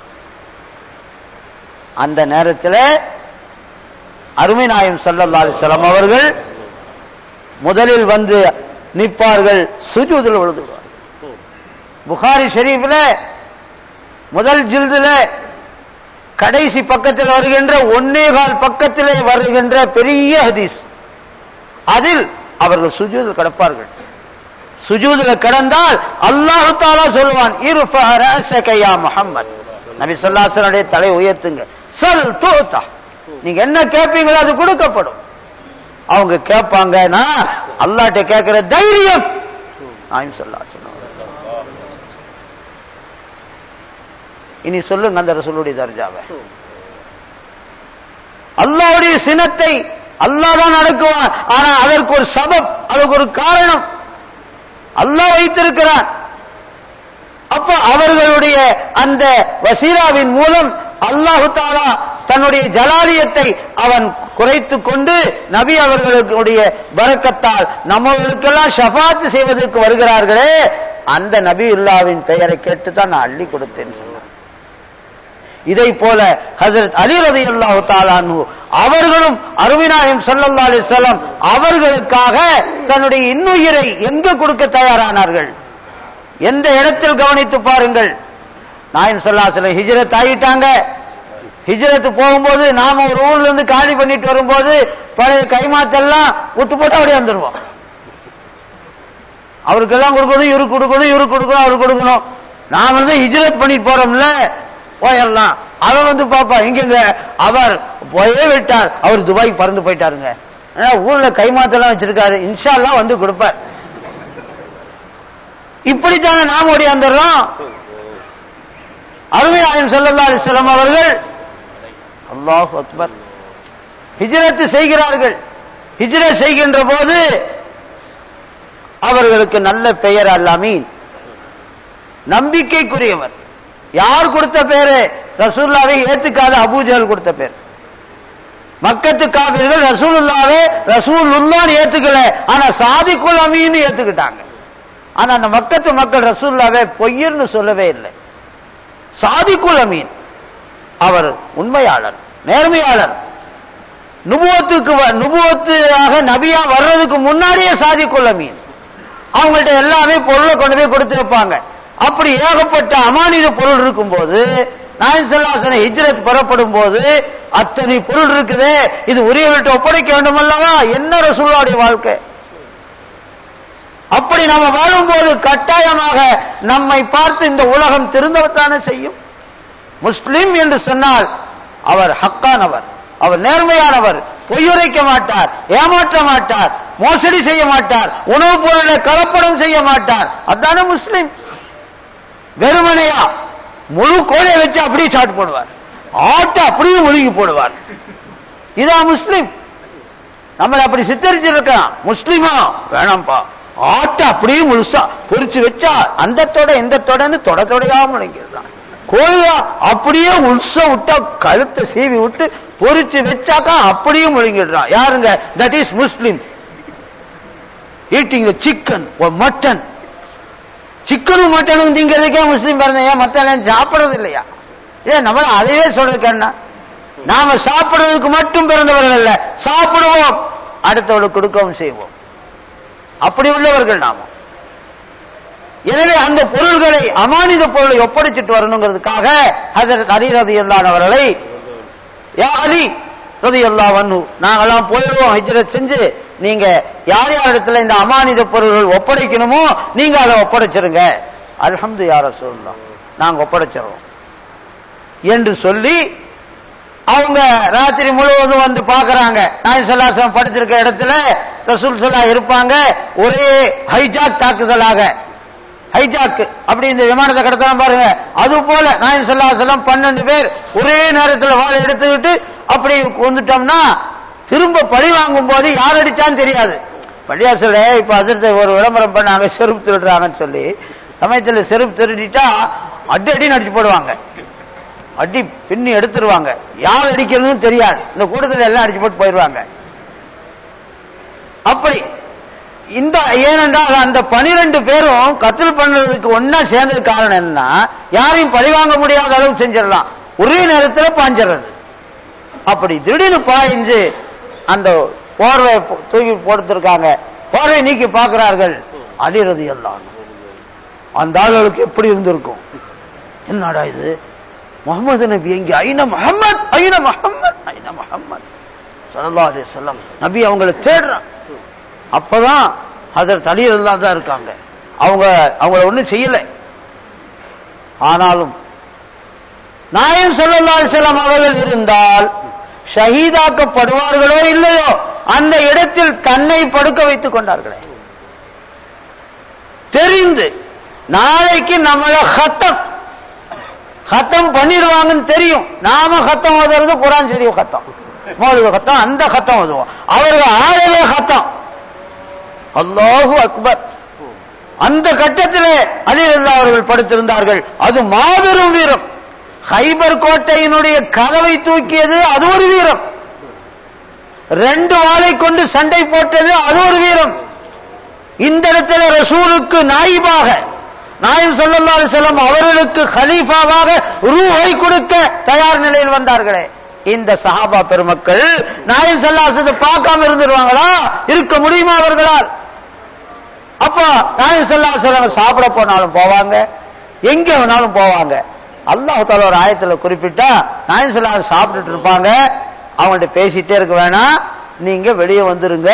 அந்த நேரத்தில் அருமை நாயம் சல்லல்லா அலிஸ்லாம் அவர்கள் முதலில் வந்து நிற்பார்கள் சுஜூதில் விழுதுவார் புகாரி ஷெரீஃபில் முதல் ஜில்துல கடைசி பக்கத்தில் வருகின்ற ஒன்னே கால் பக்கத்திலே வருகின்ற பெரிய ஹதீஸ் அதில் அவர்கள் சுஜூதில் கிடப்பார்கள் சுஜூதில் கிடந்தால் அல்லாஹு தாலா சொல்லுவான் இருஃபஹரசகையா முஹம்மத் நபி ஸல்லல்லாஹு தலை உயர்த்துங்க சல் தூத்தா நீங்க என்ன கேட்பீங்களோ அது கொடுக்கப்படும் அவங்க கேட்பாங்கன்னா அல்லாட்ட கேட்கிற தைரியம் நாயும் சொல்லா இனி சொல்லுங்க அந்த ரசூலுடைய தர்ஜாவை அல்லாவுடைய சினத்தை அல்லாஹ் தான் நடக்குவான் ஆனா அதற்கு ஒரு சபப் அதற்கு ஒரு காரணம் அல்லாஹ் வைத்திருக்கிறான் அப்ப அவர்களுடைய அந்த வசீலாவின் மூலம் அல்லாஹு தாலா தன்னுடைய ஜலாலியத்தை அவன் குறைத்து கொண்டு நபி அவர்களுடைய பறக்கத்தால் நம்மளுக்கெல்லாம் ஷஃபாத்து செய்வதற்கு வருகிறார்களே அந்த நபி உல்லாவின் பெயரை கேட்டு தான் நான் அள்ளி கொடுத்தேன் சொன்னார் இதை போல ஹசரத் அலி ரதி அல்லாஹு தாலானு அவர்களும் அருவிநாயம் சல்லல்லா அலிசல்லாம் அவர்களுக்காக தன்னுடைய இன்னுயிரை எங்க கொடுக்க தயாரானார்கள் எந்த இடத்தில் கவனித்து பாருங்கள் நாயம் சல்லாசல ஹிஜ்ரத் ஆகிட்டாங்க ஹிஜ்ரத்து போகும்போது நாம ஒரு ஊர்ல இருந்து காலி பண்ணிட்டு வரும்போது பழைய கைமாத்தெல்லாம் விட்டு போட்டு அப்படியே வந்துருவோம் அவருக்கெல்லாம் கொடுக்கணும் இவருக்கு கொடுக்கணும் இவருக்கு கொடுக்கணும் அவருக்கு கொடுக்கணும் நாம வந்து ஹிஜ்ரத் பண்ணிட்டு போறோம்ல போயிடலாம் அவன் வந்து பாப்பா இங்க அவர் போயே விட்டார் அவர் துபாய் பறந்து போயிட்டாருங்க ஊர்ல கைமாத்தெல்லாம் வச்சிருக்காரு இன்ஷால்லாம் வந்து கொடுப்பார் இப்படித்தானே நாம் ஓடியாந்துடுறோம் அருமையாயம் செல்லல்லா அலிஸ்லாம் அவர்கள் அல்லாஹ் அக்பர் ஹிஜ்ரத்து செய்கிறார்கள் ஹிஜ்ரத் செய்கின்ற போது அவர்களுக்கு நல்ல பெயர் அல்லாமீன் நம்பிக்கைக்குரியவர் யார் கொடுத்த பேரு ரசூல்லாவை ஏத்துக்காத அபூஜல் கொடுத்த பேர் மக்கத்து காவிர்கள் ரசூலுல்லாவே ரசூலுல்லான்னு ஏத்துக்கல ஆனா சாதிக்குல் அமீன்னு ஏத்துக்கிட்டாங்க ஆனா அந்த மக்கத்து மக்கள் ரசூல்லாவே பொய்யர்னு சொல்லவே இல்லை சாதிக்குல் அமீன் அவர் உண்மையாளர் நேர்மையாளர் நுபுவத்துக்கு நுபுவத்துக்காக நபியா வர்றதுக்கு முன்னாடியே சாதிக்குல் அமீன் அவங்கள்ட்ட எல்லாமே பொருளை கொண்டு போய் கொடுத்து வைப்பாங்க அப்படி ஏகப்பட்ட அமானித பொருள் இருக்கும்போது நாயன் செல்லாசன ஹிஜ்ரத் பெறப்படும் போது அத்தனை பொருள் இருக்குது இது உரியவர்கிட்ட ஒப்படைக்க வேண்டும் அல்லவா என்ன ரசூலாவுடைய வாழ்க்கை அப்படி நம்ம வாழும்போது கட்டாயமாக நம்மை பார்த்து இந்த உலகம் திருந்தவத்தானே செய்யும் முஸ்லிம் என்று சொன்னால் அவர் ஹக்கானவர் அவர் நேர்மையானவர் பொய்யுரைக்க மாட்டார் ஏமாற்ற மாட்டார் மோசடி செய்ய மாட்டார் உணவுப் பொருளை கலப்படம் செய்ய மாட்டார் அதான முஸ்லிம் வெறுமனையா முழு கோழையை வச்சு அப்படியே சாட் போடுவார் ஆட்டை அப்படியே முழுகி போடுவார் இதான் முஸ்லிம் நம்மளை அப்படி சித்தரிச்சிருக்கலாம் முஸ்லிமா வேணாம்ப்பா ஆட்டை அப்படியே முழுசா பொறிச்சு வச்சா அந்த தொட இந்த தொடன்னு தொட தொடையா முழங்கிடுறான் கோழியா அப்படியே உள்ச விட்டா கழுத்தை சீவி விட்டு பொரிச்சு வச்சாக்கா அப்படியே முழுங்கிடுறான் யாருங்க that is Muslim eating chicken mutton சிக்கனும் மட்டனும் திங்கிறதுக்கே முஸ்லீம் பிறந்த ஏன் மத்த எல்லாம் சாப்பிடுறது இல்லையா ஏன் நம்ம அதையே சொல்றதுக்கு என்ன நாம சாப்பிடுறதுக்கு மட்டும் பிறந்தவர்கள் அல்ல சாப்பிடுவோம் அடுத்தவர்களுக்கு கொடுக்கவும் செய்வோம் அப்படி உள்ளவர்கள் நாம எனவே அந்த பொருள்களை அமானித பொருளை ஒப்படைச்சிட்டு வரணுங்கிறதுக்காக ஹசரத் அலி ரதி அவர்களை யா அலி ரதி அல்லா வன்னு நாங்கெல்லாம் போயிடுவோம் ஹிஜ்ரத் செஞ்சு நீங்க யார் யார் இடத்துல இந்த அமானித பொருள்கள் ஒப்படைக்கணுமோ நீங்க அதை ஒப்படைச்சிருங்க அல்ஹம்து யார சொல்லலாம் நாங்க ஒப்படைச்சிடறோம் என்று சொல்லி அவங்க ராத்திரி முழுவதும் வந்து பாக்குறாங்க நாய் சல்லாசம் படுத்திருக்க இடத்துல ரசூல் சல்லா இருப்பாங்க ஒரே ஹைஜாக் தாக்குதலாக ஹைஜாக் அப்படி இந்த விமானத்தை கடத்தலாம் பாருங்க அது போல நாயன் சல்லாசலம் பன்னெண்டு பேர் ஒரே நேரத்தில் வாழை எடுத்துக்கிட்டு அப்படி கொண்டுட்டோம்னா திரும்ப பழி வாங்கும் போது யார் அடிச்சான்னு தெரியாது பள்ளியாசல இப்ப அதிர்த்த ஒரு விளம்பரம் பண்ணாங்க செருப்பு திருடுறாங்கன்னு சொல்லி சமயத்தில் செருப்பு திருடிட்டா அடி அடி அடிச்சு போடுவாங்க அடி பின்னி எடுத்துருவாங்க யார் அடிக்கிறதுன்னு தெரியாது இந்த கூட்டத்தில் எல்லாம் அடிச்சு போட்டு போயிடுவாங்க அப்படி இந்த ஏனென்றால் அந்த பனிரெண்டு பேரும் கத்தல் பண்றதுக்கு ஒன்னா சேர்ந்தது காரணம் என்னன்னா யாரையும் பழிவாங்க முடியாத அளவு செஞ்சிடலாம் ஒரே நேரத்தில் பாஞ்சிடுறது அப்படி திடீர்னு பாய்ஞ்சு அந்த போர்வை தூக்கி போடுத்திருக்காங்க போர்வை நீக்கி பார்க்கிறார்கள் அழிறது எல்லாம் அந்த ஆளுகளுக்கு எப்படி இருந்திருக்கும் என்னடா இது முகமது நபி எங்க ஐன முகமது ஐன முகமது ஐன முகமது சல்லா அலி சொல்லம் நபி அவங்களை தேடுறான் அப்பதான் அதர் தலையில் தான் இருக்காங்க அவங்க அவங்கள ஒண்ணும் செய்யல ஆனாலும் நாயம் சல்லா செல்லம் அவர்கள் இருந்தால் ஷஹீதாக்கப்படுவார்களோ இல்லையோ அந்த இடத்தில் தன்னை படுக்க வைத்துக் கொண்டார்களே தெரிந்து நாளைக்கு நம்மள ஹத்தம் ஹத்தம் பண்ணிடுவாங்கன்னு தெரியும் நாம ஹத்தம் ஓதுறது குரான் தெரியும் ஹத்தம் மௌலிக ஹத்தம் அந்த ஹத்தம் ஓதுவோம் அவர்கள் ஆளவே ஹத்தம் அல்லாஹு அக்பர் அந்த கட்டத்திலே அதில் அவர்கள் படுத்திருந்தார்கள் அது மாபெரும் வீரம் ஹைபர் கோட்டையினுடைய கதவை தூக்கியது அது ஒரு வீரம் ரெண்டு வாளை கொண்டு சண்டை போட்டது அது ஒரு வீரம் இந்த இடத்துல ரசூலுக்கு நாயிபாக நாயம் சல்லா செல்லம் அவர்களுக்கு ஹலீஃபாவாக ரூஹை கொடுக்க தயார் நிலையில் வந்தார்களே இந்த சஹாபா பெருமக்கள் நாயம் சல்லாசத்தை பார்க்காம இருந்துருவாங்களா இருக்க முடியுமா அவர்களால் அப்ப நாயம் சல்லா செல்லம் சாப்பிட போனாலும் போவாங்க எங்க வேணாலும் போவாங்க அல்லாஹால ஒரு ஆயத்துல குறிப்பிட்டா நாயம் சல்லா சாப்பிட்டுட்டு இருப்பாங்க அவங்கள்ட்ட பேசிட்டே இருக்க வேணாம் நீங்க வெளியே வந்துருங்க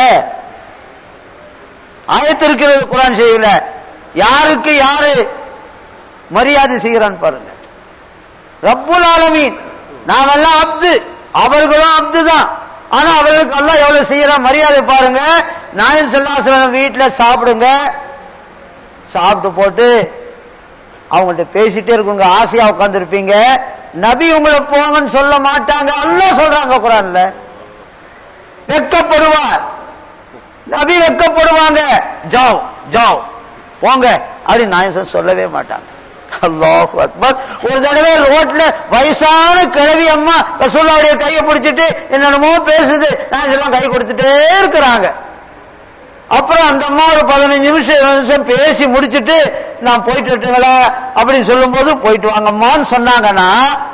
ஆயத்து இருக்கிறது குரான் செய்யல யாருக்கு யாரு மரியாதை செய்கிறான் பாருங்க ரப்புல் ஆலமீன் நாமெல்லாம் அப்து அவர்களும் அப்து தான் ஆனா அவர்களுக்கு எல்லாம் எவ்வளவு செய்யறான் மரியாதை பாருங்க நாயன் செல்லாசலம் வீட்டுல சாப்பிடுங்க சாப்பிட்டு போட்டு அவங்கள்ட்ட பேசிட்டே இருக்குங்க ஆசையா உட்காந்துருப்பீங்க நபி உங்களை போங்கன்னு சொல்ல மாட்டாங்க அல்ல சொல்றாங்க குரான்ல வெக்கப்படுவார் நபி வெக்கப்படுவாங்க ஜாவ் ஜாவ் போங்க அப்படின்னு நாயசன் சொல்லவே மாட்டாங்க அல்லாஹ் அக்பர் ஒரு தடவை ரோட்ல வயசான கிழவி அம்மா ரசூல்லாவுடைய கையை பிடிச்சிட்டு என்னென்னமோ பேசுது நாயசெல்லாம் கை கொடுத்துட்டே இருக்கிறாங்க அப்புறம் அந்த அம்மா ஒரு பதினஞ்சு நிமிஷம் நிமிஷம் பேசி முடிச்சுட்டு நான் போயிட்டு விட்டுங்களா அப்படின்னு சொல்லும் போது போயிட்டு வாங்கம்மான்னு சொன்னாங்கன்னா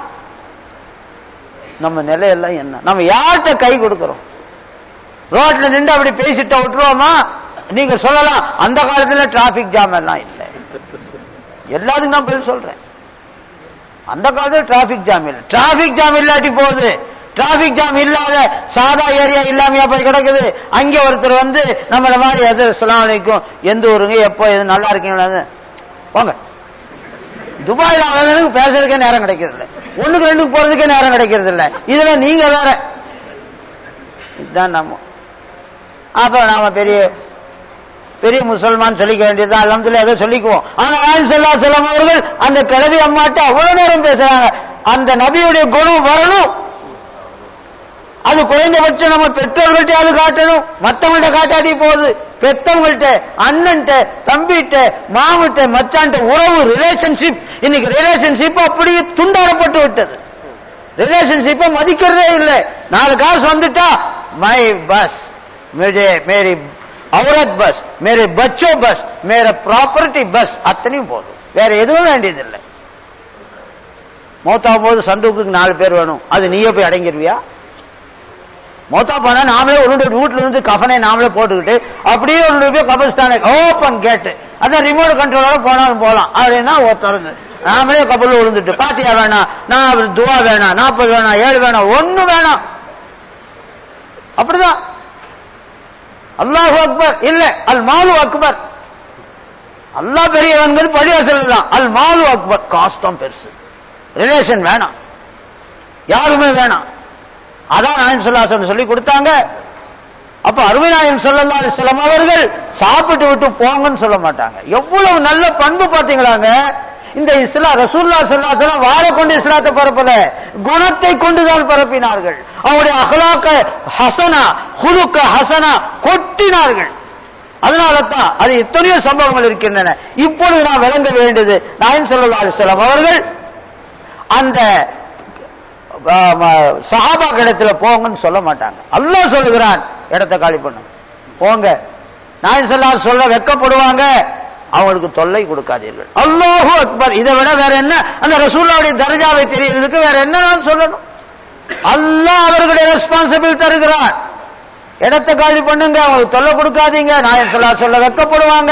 நம்ம நிலையெல்லாம் என்ன நம்ம யார்கிட்ட கை கொடுக்கிறோம் ரோட்ல நின்று அப்படி பேசிட்டு விட்டுருவோமா நீங்க சொல்லலாம் அந்த காலத்துல டிராபிக் ஜாம் எல்லாம் இல்லை எல்லாத்துக்கும் நான் பதில் சொல்றேன் அந்த காலத்துல டிராபிக் ஜாம் இல்லை டிராபிக் ஜாம் இல்லாட்டி போகுது டிராபிக் ஜாம் இல்லாத சாதா ஏரியா இல்லாமையா போய் கிடக்குது அங்க ஒருத்தர் வந்து நம்மள மாதிரி எது சொல்லாம் வரைக்கும் எந்த ஊருங்க எப்போ எது நல்லா இருக்கீங்களா போங்க துபாயில அவனுக்கு பேசுறதுக்கே நேரம் கிடைக்கிறது இல்லை ஒண்ணுக்கு ரெண்டுக்கு போறதுக்கே நேரம் கிடைக்கிறது இல்லை இதுல நீங்க வேற இதுதான் நம்ம அப்புறம் நாம பெரிய பெரிய முசல்மான் சொல்லிக்க வேண்டியதுதான் அலமதுல ஏதோ சொல்லிக்குவோம் ஆனா ஆன் செல்லா செல்லம் அவர்கள் அந்த கிழவி அம்மாட்ட அவ்வளவு நேரம் பேசுறாங்க அந்த நபியுடைய குணம் வரணும் அது குறைந்தபட்சம் நம்ம பெற்றோர்கள்ட்ட அது காட்டணும் மத்தவங்கள்ட்ட காட்டாடி போகுது பெத்தவங்கள்ட்ட அண்ணன்ட்ட தம்பிட்ட மாமிட்ட மச்சான்ட்ட உறவு ரிலேஷன்ஷிப் இன்னைக்கு ரிலேஷன்ஷிப் அப்படியே துண்டாடப்பட்டு விட்டது ரிலேஷன்ஷிப்பை மதிக்கிறதே இல்லை நாலு காசு வந்துட்டா மை பஸ் मेरे मेरी औरत பஸ் मेरे बच्चों பஸ் मेरा ப்ராப்பர்ட்டி பஸ் அத்தனையும் போதும் வேற எதுவும் வேண்டியதில்லை மௌத்தாகும் போது சந்தூக்குக்கு நாலு பேர் வேணும் அது நீயே போய் அடங்கிடுவியா மௌத்தா போனா நாமளே ஒரு வீட்டுல இருந்து கஃபனை நாமளே போட்டுக்கிட்டு அப்படியே ஒரு போய் கபல்ஸ்தானே ஓப்பன் கேட்டு அதான் ரிமோட் கண்ட்ரோலோட போனாலும் போலாம் அப்படின்னா ஒருத்தர் நாமளே கப்பல் விழுந்துட்டு பாத்தியா வேணாம் நான் துவா வேணாம் நாற்பது வேணாம் ஏழு வேணாம் ஒண்ணு வேணாம் அப்படிதான் அல்லாஹு அக்பர் இல்ல அல் மாலு அக்பர் அல்லாஹ் பெரியவன்கிறது பள்ளிவாசல் தான் அல் மாலு அக்பர் காசு தான் பெருசு ரிலேஷன் வேணாம் யாருமே வேணாம் அதான் நாயம் சொல்லாசன் சொல்லி கொடுத்தாங்க அப்ப அருமைநாயம் சொல்லல்லா அலிஸ்லாம் அவர்கள் சாப்பிட்டு விட்டு போங்கன்னு சொல்ல மாட்டாங்க எவ்வளவு நல்ல பண்பு பாத்தீங்களாங்க இந்த இஸ்லா ரசூல்லா சல்லாசலம் வாழ கொண்டு இஸ்லாத்தை பரப்பல குணத்தை கொண்டுதான் பரப்பினார்கள் அவருடைய அகலாக்க ஹசனா குலுக்க ஹசனா கொட்டினார்கள் அதனால தான் அது எத்தனையோ சம்பவங்கள் இருக்கின்றன இப்பொழுது நான் விளங்க வேண்டியது நாயம் சல்லா அலிஸ்லாம் அவர்கள் அந்த சஹாபா இடத்துல போங்கன்னு சொல்ல மாட்டாங்க அல்லாஹ் சொல்லுகிறான் இடத்த காலி பண்ண போங்க நாயன் சொல்லா சொல்ல வெக்கப்படுவாங்க அவங்களுக்கு தொல்லை கொடுக்காதீர்கள் அல்லாஹு அக்பர் இதை விட வேற என்ன அந்த ரசூல்லாவுடைய தர்ஜாவை தெரியறதுக்கு வேற என்ன நான் சொல்லணும் அல்லாஹ் அவர்களுடைய ரெஸ்பான்சிபிலிட்டி தருகிறான் இடத்த காலி பண்ணுங்க அவங்களுக்கு தொல்லை கொடுக்காதீங்க நாயன் சொல்லா சொல்ல வெக்கப்படுவாங்க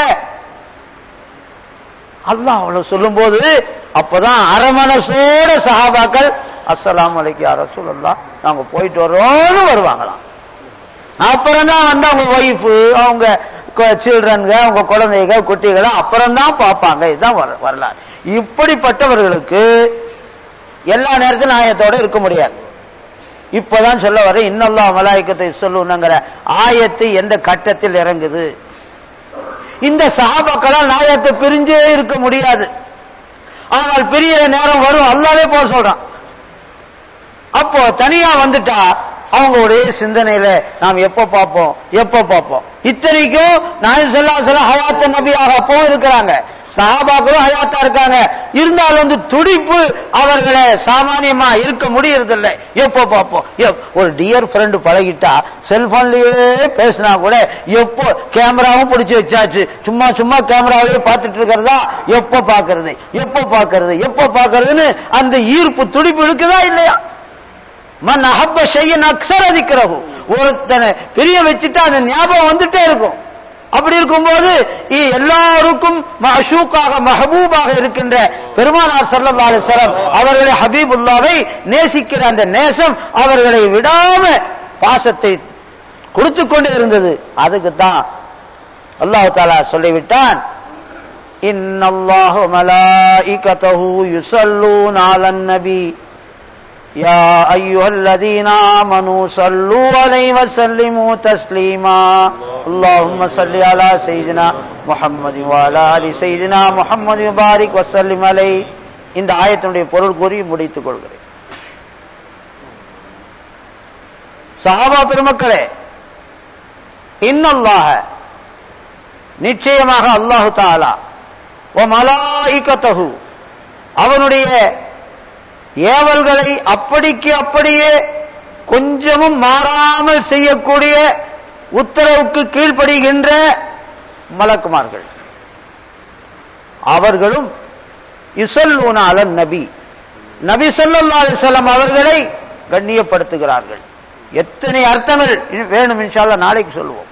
அல்லாஹ் அவ்வளவு சொல்லும் போது அப்பதான் அரமனசோட சஹாபாக்கள் அஸ்ஸலாம் அலைக்கு ரசூலுல்லாஹ் நாங்க போயிட்டு வரோம்னு வருவாங்களாம் அப்புறம் தான் வந்து அவங்க ஒய்ஃபு அவங்க சில்ட்ரன்க அவங்க குழந்தைங்க குட்டிகளை அப்புறம் தான் பார்ப்பாங்க இதுதான் வரலாறு இப்படிப்பட்டவர்களுக்கு எல்லா நேரத்திலும் ஆயத்தோட இருக்க முடியாது இப்பதான் சொல்ல வர இன்னல்லா மலாய்க்கத்தை சொல்லுங்கிற ஆயத்து எந்த கட்டத்தில் இறங்குது இந்த சகாபாக்களால் நாயத்தை பிரிஞ்சே இருக்க முடியாது ஆனால் பெரிய நேரம் வரும் அல்லாவே போக சொல்றான் அப்போ தனியா வந்துட்டா அவங்களுடைய சிந்தனையில நாம் எப்ப பார்ப்போம் எப்ப பார்ப்போம் இத்தனைக்கும் நாயம் செல்லா செல்ல ஹயாத்த நபியாக அப்பவும் இருக்கிறாங்க சஹாபாக்களும் ஹயாத்தா இருக்காங்க இருந்தாலும் வந்து துடிப்பு அவர்களை சாமானியமா இருக்க முடியறதில்லை எப்போ பார்ப்போம் ஒரு டியர் ஃப்ரெண்டு பழகிட்டா செல்போன்லயே பேசினா கூட எப்போ கேமராவும் பிடிச்சு வச்சாச்சு சும்மா சும்மா கேமராவே பார்த்துட்டு இருக்கிறதா எப்போ பார்க்கறது எப்போ பார்க்கறது எப்போ பார்க்கறதுன்னு அந்த ஈர்ப்பு துடிப்பு இருக்குதா இல்லையா மன் அஹப்ப செய்யன் அக்சர் அதிக்கிறகு ஒருத்தனை பிரிய வச்சுட்டு அந்த ஞாபகம் வந்துட்டே இருக்கும் அப்படி இருக்கும்போது எல்லாருக்கும் மஷூக்காக மஹபூபாக இருக்கின்ற பெருமானார் சல்லா அலிசலம் அவர்களை ஹபீபுல்லாவை நேசிக்கிற அந்த நேசம் அவர்களை விடாம பாசத்தை கொடுத்து கொண்டு இருந்தது அதுக்கு தான் அல்லாஹு தாலா சொல்லிவிட்டான் இன்னல்லாஹு மலாயிகதஹு யுஸல்லூன அலன் நபி يا أيها الذين آمنوا صلوا عليه وسلموا تسليما اللهم صل على سيدنا محمد وعلى آل سيدنا محمد وبارك وسلم عليه இந்த ஆயத்தினுடைய பொருள் கூறி முடித்துக் கொள்கிறேன் சஹாபா பெருமக்களே இன்னல்லாக நிச்சயமாக அல்லாஹு தாலா ஓ மலாயிகத்தகு அவனுடைய ஏவல்களை அப்படிக்கு அப்படியே கொஞ்சமும் மாறாமல் செய்யக்கூடிய உத்தரவுக்கு கீழ்ப்படுகின்ற மலக்குமார்கள் அவர்களும் இசல்லூன அலன் நபி நபி சொல்லல்லா அலிசல்லாம் அவர்களை கண்ணியப்படுத்துகிறார்கள் எத்தனை அர்த்தங்கள் வேணும் இன்ஷால்ல நாளைக்கு சொல்லுவோம்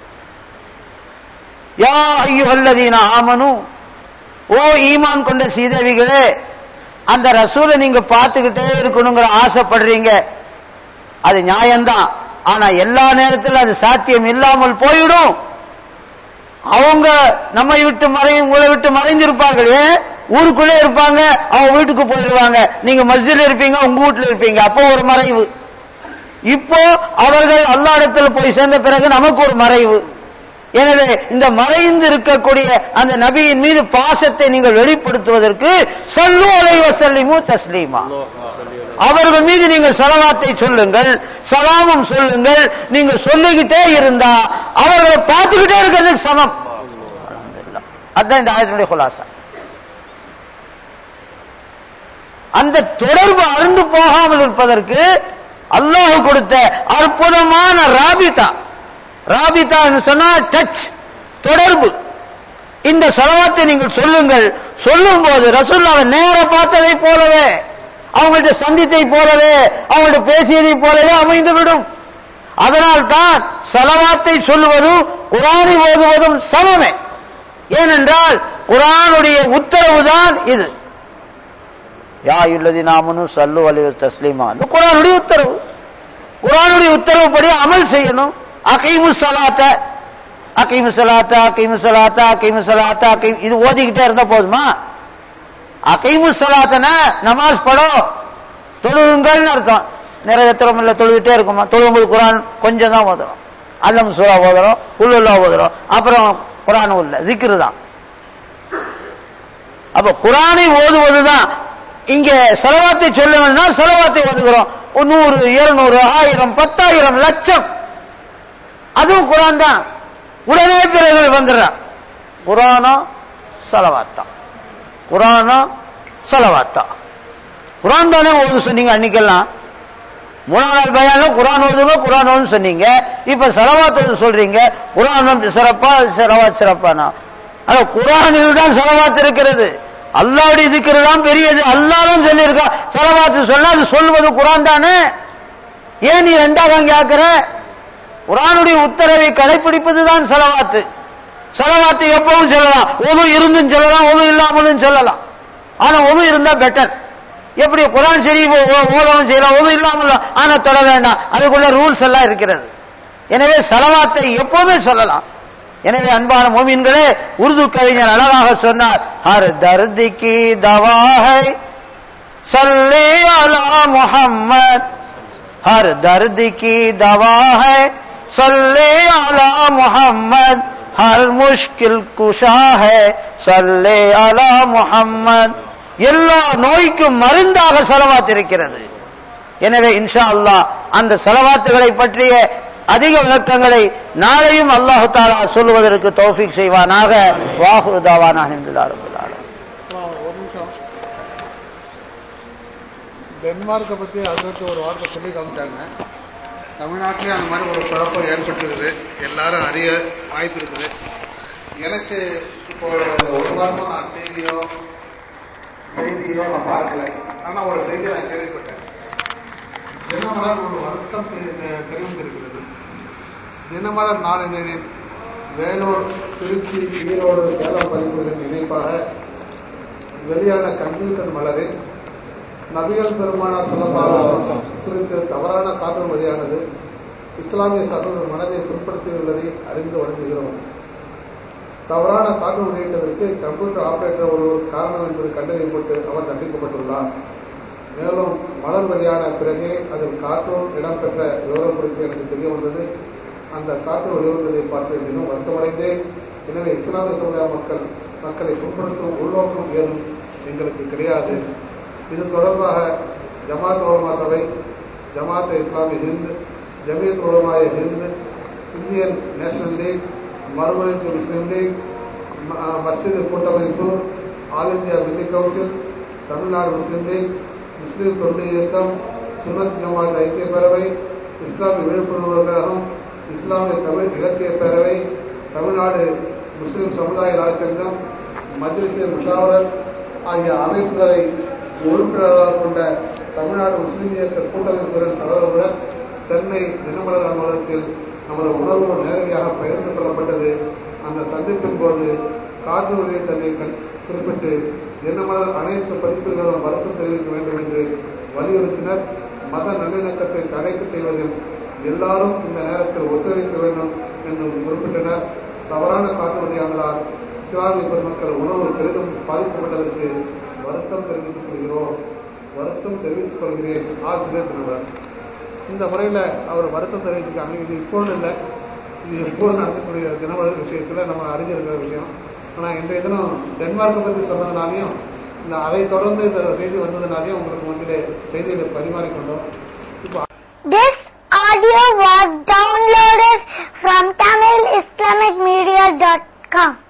யா ஐயுஹல்லதீன ஆமனு ஓ ஈமான் கொண்ட சீதேவிகளே அந்த ரசூலை நீங்க பார்த்துக்கிட்டே இருக்கணுங்கிற ஆசைப்படுறீங்க அது நியாயம்தான் ஆனா எல்லா நேரத்திலும் அது சாத்தியம் இல்லாமல் போயிடும் அவங்க நம்மை விட்டு மறை உங்களை விட்டு மறைஞ்சிருப்பார்கள் ஏன் ஊருக்குள்ளே இருப்பாங்க அவங்க வீட்டுக்கு போயிடுவாங்க நீங்க மஸ்ஜில் இருப்பீங்க உங்க வீட்டுல இருப்பீங்க அப்போ ஒரு மறைவு இப்போ அவர்கள் அல்லா இடத்துல போய் சேர்ந்த பிறகு நமக்கு ஒரு மறைவு எனவே இந்த மறைந்து இருக்கக்கூடிய அந்த நபியின் மீது பாசத்தை நீங்கள் வெளிப்படுத்துவதற்கு சல்லு அலைவ சல்லிமு தஸ்லீமா அவர்கள் மீது நீங்கள் சலவாத்தை சொல்லுங்கள் சலாமும் சொல்லுங்கள் நீங்க சொல்லிக்கிட்டே இருந்தா அவர்களை பார்த்துக்கிட்டே இருக்கிறதுக்கு சமம் அதுதான் இந்த ஆயத்தினுடைய குலாசா அந்த தொடர்பு அருந்து போகாமல் இருப்பதற்கு அல்லாஹ் கொடுத்த அற்புதமான ராபிதா ராபிதா என்று சொன்னா டச் தொடர்பு இந்த செலவாத்தை நீங்கள் சொல்லுங்கள் சொல்லும் போது ரசூல்லாவை நேர பார்த்ததை போலவே அவங்கள்ட்ட சந்தித்தை போலவே அவங்கள்ட்ட பேசியதை போலவே அமைந்துவிடும் அதனால் தான் செலவாத்தை சொல்லுவதும் குரானை ஓதுவதும் சமமே ஏனென்றால் குரானுடைய உத்தரவு தான் இது யா இல்லதி நாமனும் சல்லு அலிவ தஸ்லீமா இந்த குரானுடைய உத்தரவு குரானுடைய உத்தரவுப்படி அமல் செய்யணும் அகைமு சலாத்த அகைமு சலாத்த அகைமு சலாத்த அகைமு சலாத்த அகை இது ஓதிக்கிட்டே இருந்தா போதுமா அகைமு சலாத்தன நமாஸ் படம் தொழுவுங்கள்னு அர்த்தம் நிறைவேற்றுறோம் இல்ல தொழுதுட்டே இருக்குமா தொழும்போது குரான் கொஞ்சம் தான் ஓதுறோம் அல்லம் சூறா ஓதுறோம் உள்ளுல்லா ஓதுறோம் அப்புறம் குரான் உள்ள ஜிக்ரு தான் அப்ப குரானை ஓதுவதுதான் இங்க செலவாத்தை சொல்ல வேணும்னா செலவாத்தை ஓதுகிறோம் ஒரு நூறு இருநூறு ஆயிரம் பத்தாயிரம் லட்சம் அதுவும் குரான் தான் உடனே பிறகு வந்துடுறான் குரானோ செலவாத்தான் குரானோ செலவாத்தான் குரான் தானே ஓது சொன்னீங்க அன்னைக்கெல்லாம் மூணாம் நாள் பயான்ல குரான் ஓதுங்க குரான் ஓதுன்னு சொன்னீங்க இப்ப செலவாத் ஓது சொல்றீங்க குரான் வந்து சிறப்பா செலவாத் சிறப்பானா ஆனா குரானில் தான் செலவாத் இருக்கிறது அல்லாவுடைய இருக்கிறது தான் பெரியது அல்லாதான் சொல்லியிருக்கா செலவாத்து சொன்னா அது சொல்லுவது குரான் தானே ஏன் நீ ரெண்டாவது கேட்கிற குரானுடைய உத்தரவை கடைபிடிப்பது தான் செலவாத்து செலவாத்து எப்பவும் சொல்லலாம் ஒது இருந்தும் சொல்லலாம் ஒது இல்லாமலும் சொல்லலாம் ஆனா ஒது இருந்தா பெட்டர் எப்படி குரான் சரி ஓதவும் செய்யலாம் ஒது இல்லாமல் ஆனா தொட வேண்டாம் அதுக்குள்ள ரூல்ஸ் எல்லாம் இருக்கிறது எனவே செலவாத்தை எப்பவுமே சொல்லலாம் எனவே அன்பான மோமீன்களே உருது கவிஞர் அழகாக சொன்னார் ஹர் தர்திக்கு தவாஹை சல்லே அலா முஹம்மத் हर दर्द की दवा है सल्ले अला मोहम्मद हर मुश्किल कुशा है सल्ले अला முஹம்மத் எல்லா நோய்க்கும் மருந்தாக செலவாத் இருக்கிறது எனவே இன்ஷா அல்லாஹ் அந்த செலவாத்துகளை பற்றிய அதிக விளக்கங்களை நாளையும் அல்லாஹு தாலா சொல்லுவதற்கு தௌஃபிக் செய்வானாக வாகுரு தாவானா என்றுதாருக்கிறார் ஒரு நிமிஷம் டென்மார்க்கை பற்றி அதுக்கு ஒரு வார்த்தை சொல்லி காமிச்சாங்க தமிழ்நாட்டிலே அந்த மாதிரி ஒரு குழப்பம் ஏற்பட்டிருக்குது எல்லாரும் அறிய வாய்ப்பு இருக்குது எனக்கு இப்போ ஒரு ஒரு மாசமா நான் டிவியோ செய்தியோ நான் பார்க்கல ஆனா ஒரு செய்தியை நான் கேள்விப்பட்டேன் தினமலர் ஒரு வருத்தம் தெரி- தெரிவித்திருக்கிறது தினமலர் நாளிதழின் வேலூர் திருச்சி ஈரோடு சேலம் பதிப்புகளின் இணைப்பாக வெளியான கம்ப்யூட்டர் மலரில் நபிகள் பெருமானார் சொல்லலாம் குறித்து தவறான காரணம் வெளியானது இஸ்லாமிய சகோதரர் மனதை புண்படுத்தியுள்ளதை அறிந்து வருந்துகிறோம் தவறான காரணம் வெளியிட்டதற்கு கம்ப்யூட்டர் ஆபரேட்டர் ஒருவர் காரணம் என்பது கண்டறியப்பட்டு அவர் தண்டிக்கப்பட்டுள்ளார் மேலும் மலர் வெளியான பிறகே அதில் கார்ட்டூன் இடம்பெற்ற விவரம் குறித்து எனக்கு தெரிய வந்தது அந்த கார்ட்டூன் வெளிவந்ததை பார்த்து மிகவும் வருத்தமடைந்தேன் எனவே இஸ்லாமிய சமுதாய மக்கள் மக்களை புண்படுத்தும் உள்நோக்கம் ஏதும் எங்களுக்கு கிடையாது இது தொடர்பாக ஜமாத் உலமா சபை ஜமாத் இஸ்லாமிய Hind Jamiat Ulama Hind Indian national league மறுமலர்ச்சி முஸ்லீம் லீக் ம- அஹ் மஸ்ஜித் கூட்டமைப்பு all India Milli council Tamil Nadu Muslim league Muslim தொண்டு இயக்கம் சுன்னத் ஜமாத் ஐக்கிய பேரவை இஸ்லாமிய விழிப்புணர்வு கழகம் இஸ்லாமிய தமிழ் இலக்கிய பேரவை தமிழ்நாடு முஸ்லிம் சமுதாய நலச்சங்கம் மஜ்லிஸ் முஷாவரத் ஆகிய அமைப்புகளை உறுப்பினர்களாக கொண்ட தமிழ்நாடு முஸ்லிம் இயக்க கூட்டமைப்புடன் சகோதரருடன் சென்னை தினமலர் அலுவலகத்தில் நமது உணர்வு நேரடியாக பகிர்ந்து கொள்ளப்பட்டது அந்த சந்திப்பின் போது காற்று வெளியிட்டதை கண்- குறிப்பிட்டு தினமலர் அனைத்து பதிப்புகளும் வருத்தம் தெரிவிக்க வேண்டும் என்று வலியுறுத்தினர் மத நல்லிணக்கத்தை தடைக்கு செய்வதில் எல்லாரும் இந்த நேரத்தில் ஒத்துழைக்க வேண்டும் என்றும் குறிப்பிட்டனர் தவறான காற்று வெளியானதால் இஸ்லாமிய பெருமக்கள் உணவு பெரிதும் பாதிக்கப்பட்டதற்கு வருத்தம் தெரிவித்துக் கொள்கிறோம் வருத்தம் தெரிவித்துக் கொள்கிறேன் ஆசிரியர் தினவர் இந்த முறையில் அவர் வருத்தம் தெரிவிச்சிருக்காங்க இது இப்போது இல்லை இது எப்போது நடக்கக்கூடிய தினமலர் விஷயத்தில் நம்ம அறிஞ்சிருக்கிற விஷயம் ஆனால் இன்றைய தினம் டென்மார்க்கை பற்றி சொன்னதுனாலையும் இந்த அதை தொடர்ந்து இந்த செய்தி வந்ததுனாலையும் உங்களுக்கு வந்து செய்திகளை பரிமாறிக்கொண்டோம் இப்போ This audio was downloaded from TamilIslamicMedia.com.